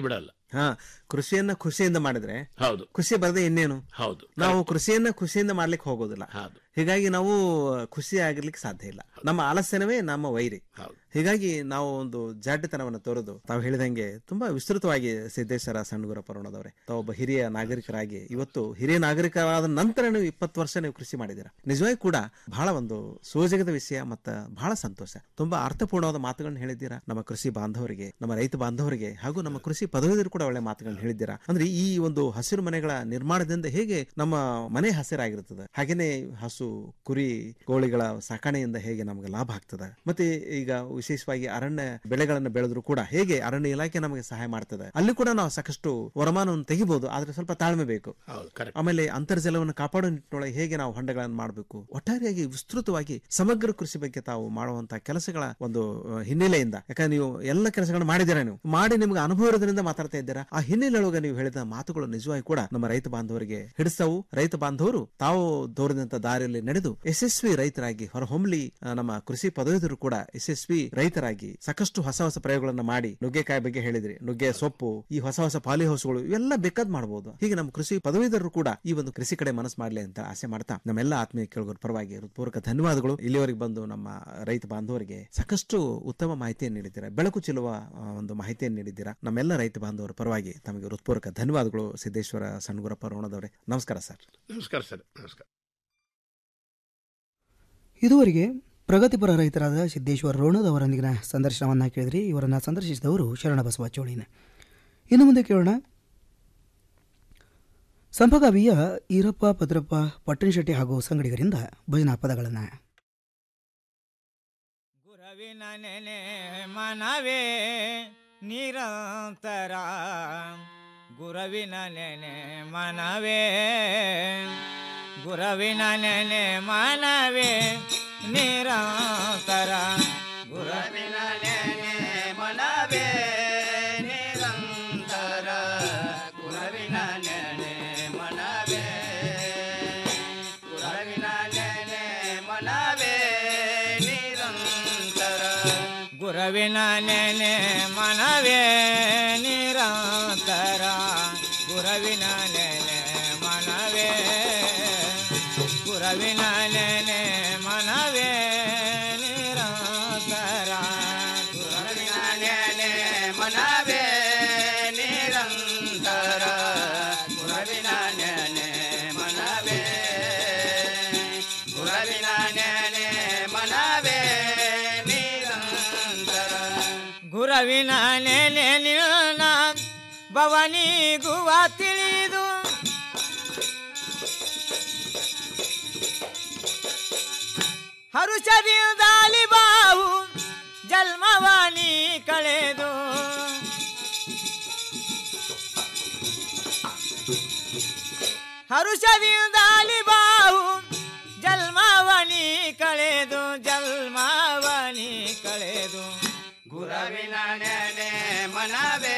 ಹಾ ಕೃಷಿಯನ್ನ ಖುಷಿಯಿಂದ ಮಾಡಿದ್ರೆ ಹೌದು ಖುಷಿ ಬರದೆ ಇನ್ನೇನು ಹೌದು ನಾವು ಕೃಷಿಯನ್ನ ಖುಷಿಯಿಂದ ಮಾಡ್ಲಿಕ್ಕೆ ಹೋಗೋದಿಲ್ಲ ಹೀಗಾಗಿ ನಾವು ಖುಷಿ ಆಗಿರ್ಲಿಕ್ಕೆ ಸಾಧ್ಯ ಇಲ್ಲ ನಮ್ಮ ಆಲಸ್ಯನವೇ ನಮ್ಮ ವೈರಿ ಹೀಗಾಗಿ ನಾವು ಒಂದು ಜಾಡ್ಯತನವನ್ನು ತೋರದು ತಾವು ಹೇಳಿದಂಗೆ ತುಂಬಾ ವಿಸ್ತೃತವಾಗಿ ಸಿದ್ದೇಶ್ವರ ಸಣ್ಣಗುರ ಪರ್ವಣದವರೇ ತಾವೊಬ್ಬ ಹಿರಿಯ ನಾಗರಿಕರಾಗಿ ಇವತ್ತು ಹಿರಿಯ ನಾಗರಿಕರಾದ ನಂತರ ನೀವು ಇಪ್ಪತ್ತು ವರ್ಷ ನೀವು ಕೃಷಿ ಮಾಡಿದ್ದೀರಾ ನಿಜವಾಗಿ ಕೂಡ ಬಹಳ ಒಂದು ಸೋಜಗದ ವಿಷಯ ಮತ್ತ ಬಹಳ ಸಂತೋಷ ತುಂಬಾ ಅರ್ಥಪೂರ್ಣವಾದ ಮಾತುಗಳನ್ನ ಹೇಳಿದ್ದೀರಾ ನಮ್ಮ ಕೃಷಿ ಬಾಂಧವರಿಗೆ ನಮ್ಮ ರೈತ ಬಾಂಧವರಿಗೆ ಹಾಗೂ ನಮ್ಮ ಕೃಷಿ ಪದವೀಧರು ಕೂಡ ಒಳ್ಳೆ ಮಾತುಗಳನ್ನ ಹೇಳಿದ್ದೀರಾ ಅಂದ್ರೆ ಈ ಒಂದು ಹಸಿರು ಮನೆಗಳ ನಿರ್ಮಾಣದಿಂದ ಹೇಗೆ ನಮ್ಮ ಮನೆ ಹಸಿರಾಗಿರ್ತದೆ ಹಾಗೇನೆ ಹಸು ಕುರಿ ಕೋಳಿಗಳ ಸಾಕಣೆಯಿಂದ ಹೇಗೆ ನಮಗೆ ಲಾಭ ಆಗ್ತದೆ ಮತ್ತೆ ಈಗ ವಿಶೇಷವಾಗಿ ಅರಣ್ಯ ಬೆಳೆಗಳನ್ನು ಬೆಳೆದ್ರು ಕೂಡ ಹೇಗೆ ಅರಣ್ಯ ಇಲಾಖೆ ನಮಗೆ ಸಹಾಯ ಮಾಡ್ತದೆ ಅಲ್ಲಿ ಕೂಡ ನಾವು ಸಾಕಷ್ಟು ವರಮಾನವನ್ನು ತೆಗಿಬಹುದು ಆದ್ರೆ ಸ್ವಲ್ಪ ತಾಳ್ಮೆ ಬೇಕು ಆಮೇಲೆ ಅಂತರ್ಜಲವನ್ನು ಕಾಪಾಡೋ ನಿಟ್ಟಿನೊಳಗೆ ಹೇಗೆ ನಾವು ಹೊಂಡಗಳನ್ನು ಮಾಡಬೇಕು ಒಟ್ಟಾರೆಯಾಗಿ ವಿಸ್ತೃತವಾಗಿ ಸಮಗ್ರ ಕೃಷಿ ಬಗ್ಗೆ ತಾವು ಮಾಡುವಂತಹ ಕೆಲಸಗಳ ಒಂದು ಅಹ್, ಹಿನ್ನೆಲೆಯಿಂದ ಯಾಕಂದ್ರೆ ನೀವು ಎಲ್ಲ ಕೆಲಸಗಳನ್ನು ಮಾಡಿದ್ದೀರಾ ನೀವು ಮಾಡಿ ನಿಮ್ಗೆ ಅನುಭವ ಇರೋದ್ರಿಂದ ಮಾತಾಡ್ತಾ ಇದ್ದೀರಾ ಆ ಹಿನ್ನೆಲೆಯೊಳಗೆ ನೀವು ಹೇಳಿದ ಮಾತುಗಳು ನಿಜವಾಗಿ ಕೂಡ ನಮ್ಮ ರೈತ ಬಾಂಧವರಿಗೆ ಹಿಡಿಸ್ತವು ರೈತ ಬಾಂಧವರು ತಾವು ತೋರಿದಂತ ದಾರಿಯಲ್ಲಿ ನಡೆದು ಯಶಸ್ವಿ ರೈತರಾಗಿ ಹೊರಹೊಮ್ಮಲಿ ಆ, ನಮ್ಮ ಕೃಷಿ ಪದವೀಧರು ಕೂಡ ಯಶಸ್ವಿ ರೈತರಾಗಿ ಸಾಕಷ್ಟು ಹೊಸ ಹೊಸ ಪ್ರಯೋಗಗಳನ್ನ ಮಾಡಿ ನುಗ್ಗೆಕಾಯಿ ಬಗ್ಗೆ ಹೇಳಿದ್ರಿ ನುಗ್ಗೆ ಸೊಪ್ಪು ಈ ಹೊಸ ಹೊಸ ಪಾಲಿ ಹೌಸ್ಗಳು ಇವೆಲ್ಲ ಬೇಕಾದ್ ಮಾಡಬಹುದು ಹೀಗೆ ನಮ್ಮ ಕೃಷಿ ಪದವೀಧರರು ಕೂಡ ಈ ಒಂದು ಕೃಷಿ ಕಡೆ ಮನಸ್ಸು ಮಾಡ್ಲಿ ಅಂತ ಆಸೆ ಮಾಡ್ತಾ ನಮ್ಮೆಲ್ಲ ಆತ್ಮೀಯ ಕೇಳುಗರ ಪರವಾಗಿ ಹೃತ್ಪೂರ್ವಕ ಧನ್ಯವಾದಗಳು ಇಲ್ಲಿವರೆಗೆ ಬಂದು ನಮ್ಮ ರೈತ ಬಾಂಧವರಿಗೆ ಸಾಕಷ್ಟು ಉತ್ತಮ ಮಾಹಿತಿಯನ್ನು ನೀಡಿದ್ದೀರಾ ಬೆಳಕು ಚೆಲ್ಲುವ ಆ, ಒಂದು ಮಾಹಿತಿಯನ್ನು ನೀಡಿದ್ದೀರಾ ನಮ್ಮೆಲ್ಲ ರೈತ ಬಾಂಧವರ ಪರವಾಗಿ ತಮಗೆ ಹೃತ್ಪೂರ್ವಕ ಧನ್ಯವಾದಗಳು ಸಿದ್ದೇಶ್ವರ ಸಣ್ಣಗುರಪ್ಪ ರೋಣದವರೇ ನಮಸ್ಕಾರ ಸರ್ ನಮಸ್ಕಾರ ಸರ್ ನಮಸ್ಕಾರ ಇದುವರೆಗೆ ಪ್ರಗತಿಪರ ರೈತರಾದ ಸಿದ್ದೇಶ್ವರ ರೋಣದವರೊಂದಿಗಿನ ಸಂದರ್ಶನವನ್ನು ಕೇಳಿದ್ರಿ ಇವರನ್ನು ಸಂದರ್ಶಿಸಿದವರು ಶರಣಬಸವ ಚೋಳಿನ ಇನ್ನು ಮುಂದೆ ಕೇಳೋಣ ಸಂಪಗಾವಿಯ ಈರಪ್ಪ ಭದ್ರಪ್ಪ ಪಟ್ಟಣಶೆಟ್ಟಿ ಹಾಗೂ ಸಂಗಡಿಗರಿಂದ ಭಜನಾ ಪದಗಳನ್ನು ಗುರವಿನ ನೆನೆ ಮನವೇ ನಿರಂತರ ಗುರವಿನ ನೆನೆ ಮನವೇ ಗುರವಿನ ನೆನೆ ಮನವೇ ನಿರಂತರ ಗುರವಿನ ನೆನೆ ಮನವೇ ನಿರಂತರ ಗುರವಿನ ನೆನೆ ಮನವೇ ಗುರವಿನ ನೆನೆ ಮನವೇ ನಿರಂತರ ಗುರವಿನ ನೆನೆ ಮನವೇ ನಿರಂತರ ಗುರವಿನ ನೆನೆ ಮನವೇ ಗುರವಿನ ನೆನೆ ಮನವೇ ನಿರಂತರ ಗುರವಿನ ನೆನೆ ಮನವೇ ನಿರಂತರ ಗುರವಿನ ನೆನೆ ಮನವೇ ಗುರವಿನ ನೆನೆ ಮನವೇ ನಿರಂತರ ಗುರವಿನ ನೆನೆ ನಿಲ್ನ ಭವನಿ ಗುವ ತಿಳಿದು ಹರುಷದಿಂದಾಲಿ ಬಾವು ಜನ್ಮವಾಣಿ ಕಳೆದು ಹರುಷದಿಂದಾಲಿ ಬಾವು ಜನ್ಮವನಿ ಕಳೆದು ಜನ್ಮವನಿ ಕಳೆದು ಗುರವಿನ ನೆನೆ ಮನವೇ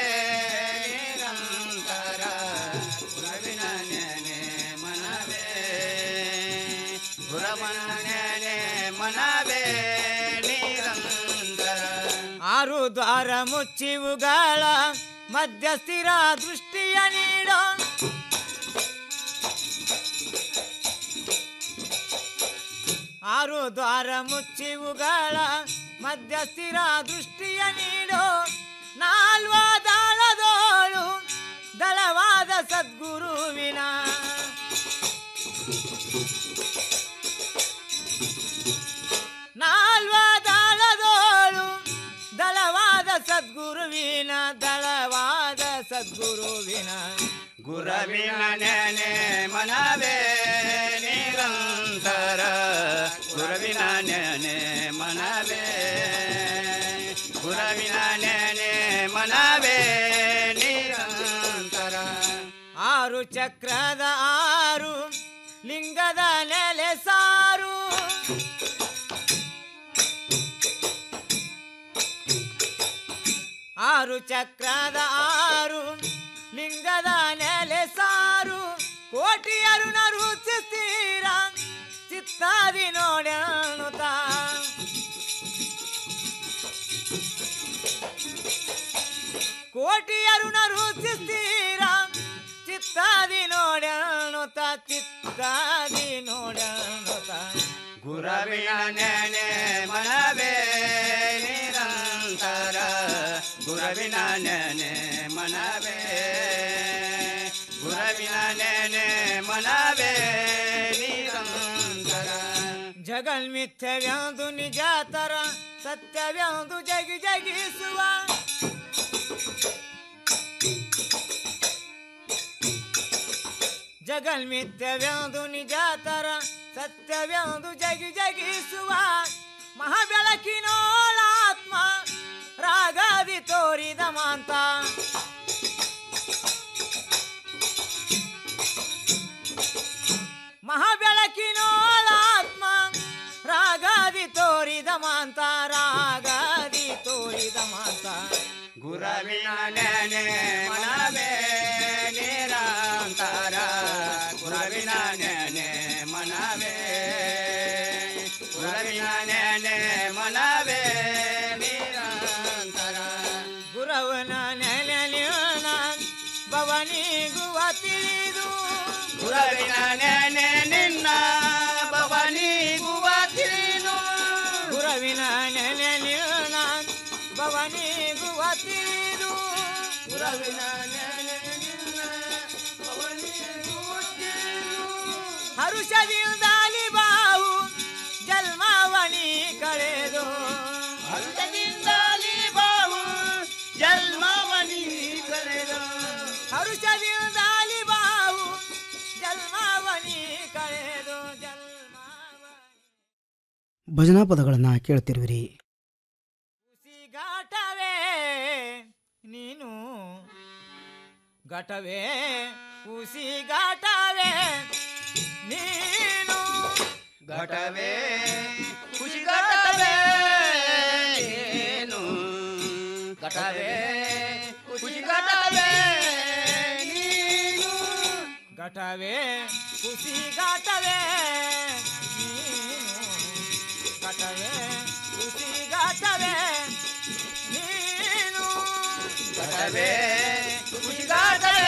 ನಿರಂತರ ಗುರವಿನ ನೆನೆ ಮನವೇ ಗುರವನ ನೆನೆ ಮನವೇ ನಿರಂತರ ಆರು ದ್ವಾರ ಮುಚ್ಚಿವುಗಳ ಮಧ್ಯಸ್ಥಿರ ದೃಷ್ಟಿಯ ನೀಡೋ ಆರು ದ್ವಾರ ಮುಚ್ಚಿವುಗಳ ಮಧ್ಯಸ್ಥಿರ ದೃಷ್ಟಿಯ ನೀಡೋ ನಾಲ್ವ ದಾಳದೋಳು ದಳವಾದ ಸದ್ಗುರುವಿನ ನಾಲ್ವ ದಾಳದೋಳು ದಳವಾದ ಸದ್ಗುರುವಿನ ದಳವಾದ ಸದ್ಗುರುವಿನ ಗುರವಿನ ನೆನೆ ಮನವೇ ನಿರಂತರ ಗುರವಿನ ನೆನೆ ಮನವೇ ಗುರವಿನ ನೆನೆ ಮನವೇ ನಿರಂತರ ಆರು ಚಕ್ರದ ಆರು ಲಿಂಗದ ನೆಲೆ ಸಾರು ಆರು ಚಕ್ರದ ಆರು ಲಿಂಗದ ನೆಲೆ ಸಾರು ಕೋಟಿಯರು ನರುಚಿಸ್ತೀರ ಚಿತ್ತಾದಿ ನೋಡನುತ ಕೋಟಿಯರು ರುಚಿಸ್ತೀರ ಚಿತ್ತಾದಿ ನೋಡಣುತ ಚಿತ್ತಾದಿ ನೋಡಣುತ ಗುರವಿನ ನೆನೆ ಮನವೇ ನಿರಂತರ ಗುರವಿನ ನೆನೆ ಮನವೇ ಗುರವಿನ ನೆನೆ ಮನವೇ ನಿರಂತರ ಜಗನ್ಮಿಥ್ಯವ್ಯಾಂದು ನಿಜಾತರ ಸತ್ಯವ್ಯಾಂದು ಜಗಿ ಜಗಿಸುವ ಜಗನ್ಮಿಥ್ಯವ್ಯಾಂದು ನಿಜಾತರ ಸತ್ಯವ್ಯಾಂದು ಜಗಿ ಜಗಿಸುವ ಮಹಾಬೆಳಕಿನೋಳಾತ್ಮ ರಾಗಾದಿ ತೋರಿದ ಮಾಂತ ಮಹಾಬೆಳಕಿನೋಳಾತ್ಮ ರಾಗಾದಿ ತೋರಿದ ಮಾಂತ ರಾಗಾದಿ ತೋರಿದ ಮಾಂತ ಗುರವಿನ ನೆನೆ ಮನವೇ ನಿರಂತರ ಗುರವಿನ ನೆನೆ ಮನವೇ ಗುರವಿನ ನೆನೆ ಮನವೇ ನಿರಂತರ ಗುರವನ ನೆನೆಲಿಯೋಣ ಭವನಿ ಗುವ ತಿಳಿದು ಗುರವಿನ ನೆನೆ ನಿನ್ನ ಭವನಿ ಗುವ ತಿಳಿದು ಗುರವಿನ ನೆನೆಲಿಯೋಣ ಭವನಿ ಗುವ ತಿಳಿದು ಗುರವಿನ ನೆನೆ ನಿನ್ನ ಭವನಿ ಗುವ ತಿಳಿದು ಹರುಷದಿಂದಾಲಿ ಬಾವು ಜನ್ಮವನಿ ಕಳೆದು ಹರುಷದಿಂದಾಲಿ ಬಾವು ಜನ್ಮವನಿ ಕಳೆದು ಹರುಷದಿಂದಾಲಿ ಬಾವು ಜನ್ಮವನಿ ಕಳೆದು ಜನ್ಮ ಭಜನಾ ಪದಗಳನ್ನು ಕೇಳ್ತಿರುವಿರಿ ಘಟವೇ ನೀನು ಘಟವೇ ಹುಸಿ ಘಟವೇ ನೀನು ಘಟವೇ ಖುಷಿ ಘಟವೇ ನೀನು ಘಟವೇ ಖುಷಿ ಘಟವೇ ನೀನು ಘಟವೇ ಖುಷಿ ಘಟವೇ ನೀನು ಘಟವೇ ಖುಷಿ ಘಟವೇ ನೀನು ಘಟವೇ ಖುಷಿ ಘಟವೇ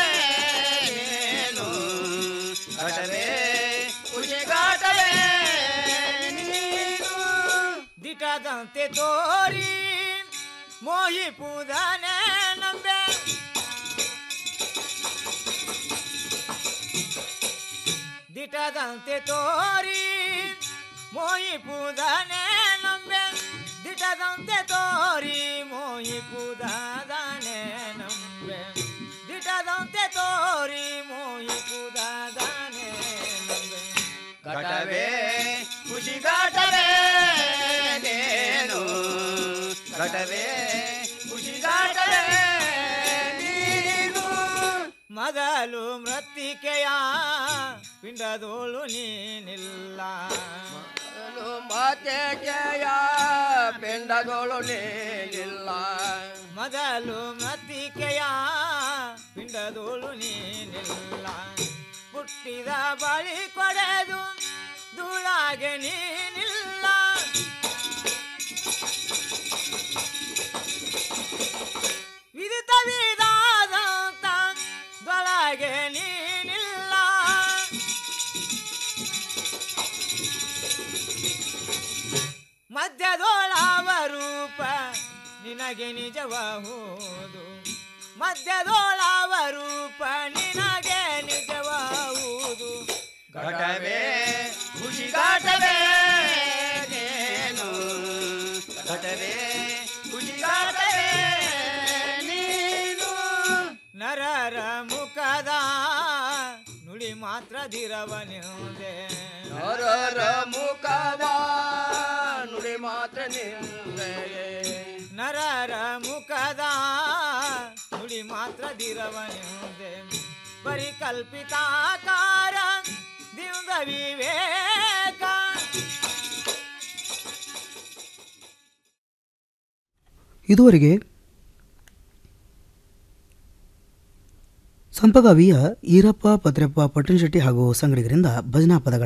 ನೀನು ಘಟವೇ ಖುಷಿ ಘಟವೇ ನೀನು ದಿಟದಂತೆ ತೋರಿ ಮೋಹಿ ಪೂದನೆ ನಂಬೆ ದಿಟದಂತೆ ತೋರಿ ಮೋಹಿ ಪೂದನೆ ನಂಬೆ ದಿಟದಂತೆ ತೋರಿ ಮೋಹಿ ಪೂದನೆ ನಂಬೆ ದಿಟದಂತೆ ತೋರಿ ಮೋಹಿ ಪೂದನೆ ನಂಬೆ ಘಟವೇ ಖುಷಿ ಘಟವೇ ನೇನು ಘಟವೇ ಖುಷಿ ಘಟವೇ ನೀನು ಮೊದಲು ಮೃತ್ತಿಕೆಯ ಪಿಂಡದೋಳು ನೀನಿಲ್ಲ ಮೊದಲು ಮೃತ್ತಿಕೆಯ ಪಿಂಡದೋಳು ನೀನಿಲ್ಲ ಮೊದಲು ಮೃತ್ತಿಕೆಯ ಪಿಂಡದೋಳು ನೀನಿಲ್ಲ ಹುಟ್ಟಿದ ಬಳಿ ಕೊಡೆದು ಧೂಳಾಗೆ ನೀನಿಲ್ಲ ವಿದಿತ ವಿಧಾದಂತ ದೊಳಗೆ ನೀನಿಲ್ಲ ಮಧ್ಯದೋಳವ ರೂಪ ನಿನಗೆ ನಿಜವಾಹುದು ಮಧ್ಯದೋಳವ ರೂಪ ನಿನಗೆ ನಿಜವಾಹುದು ಘಟವೇ ಖುಷಿ ಘಟವೇ ನೇನು ಘಟವೇ ಖುಷಿ ಘಟವೇ ನೀನು ನರರ ಮುಖದ ನುಡಿ ಮಾತ್ರ ದಿರವನಿದೆ ನರರ ಮುಖದ ನುಡಿ ಮಾತ್ರ ನಿಂದೆ ನರರ ಮುಖದ ನುಡಿ ಮಾತ್ರ ದಿರವನಿದೆ ಪರಿಕಲ್ಪಿತಾಕಾರ ದಿಂದ ವಿವೇಕ ಇದುವರೆಗೆ ಸಂಪಗಾವಿಯ ಈರಪ್ಪ ಪತ್ರೆಪ್ಪ ಪಟ್ಟಣಶೆಟ್ಟಿ ಹಾಗೂ ಸಂಗಡಿಗರಿಂದ ಭಜನಾ ಪದಗಳ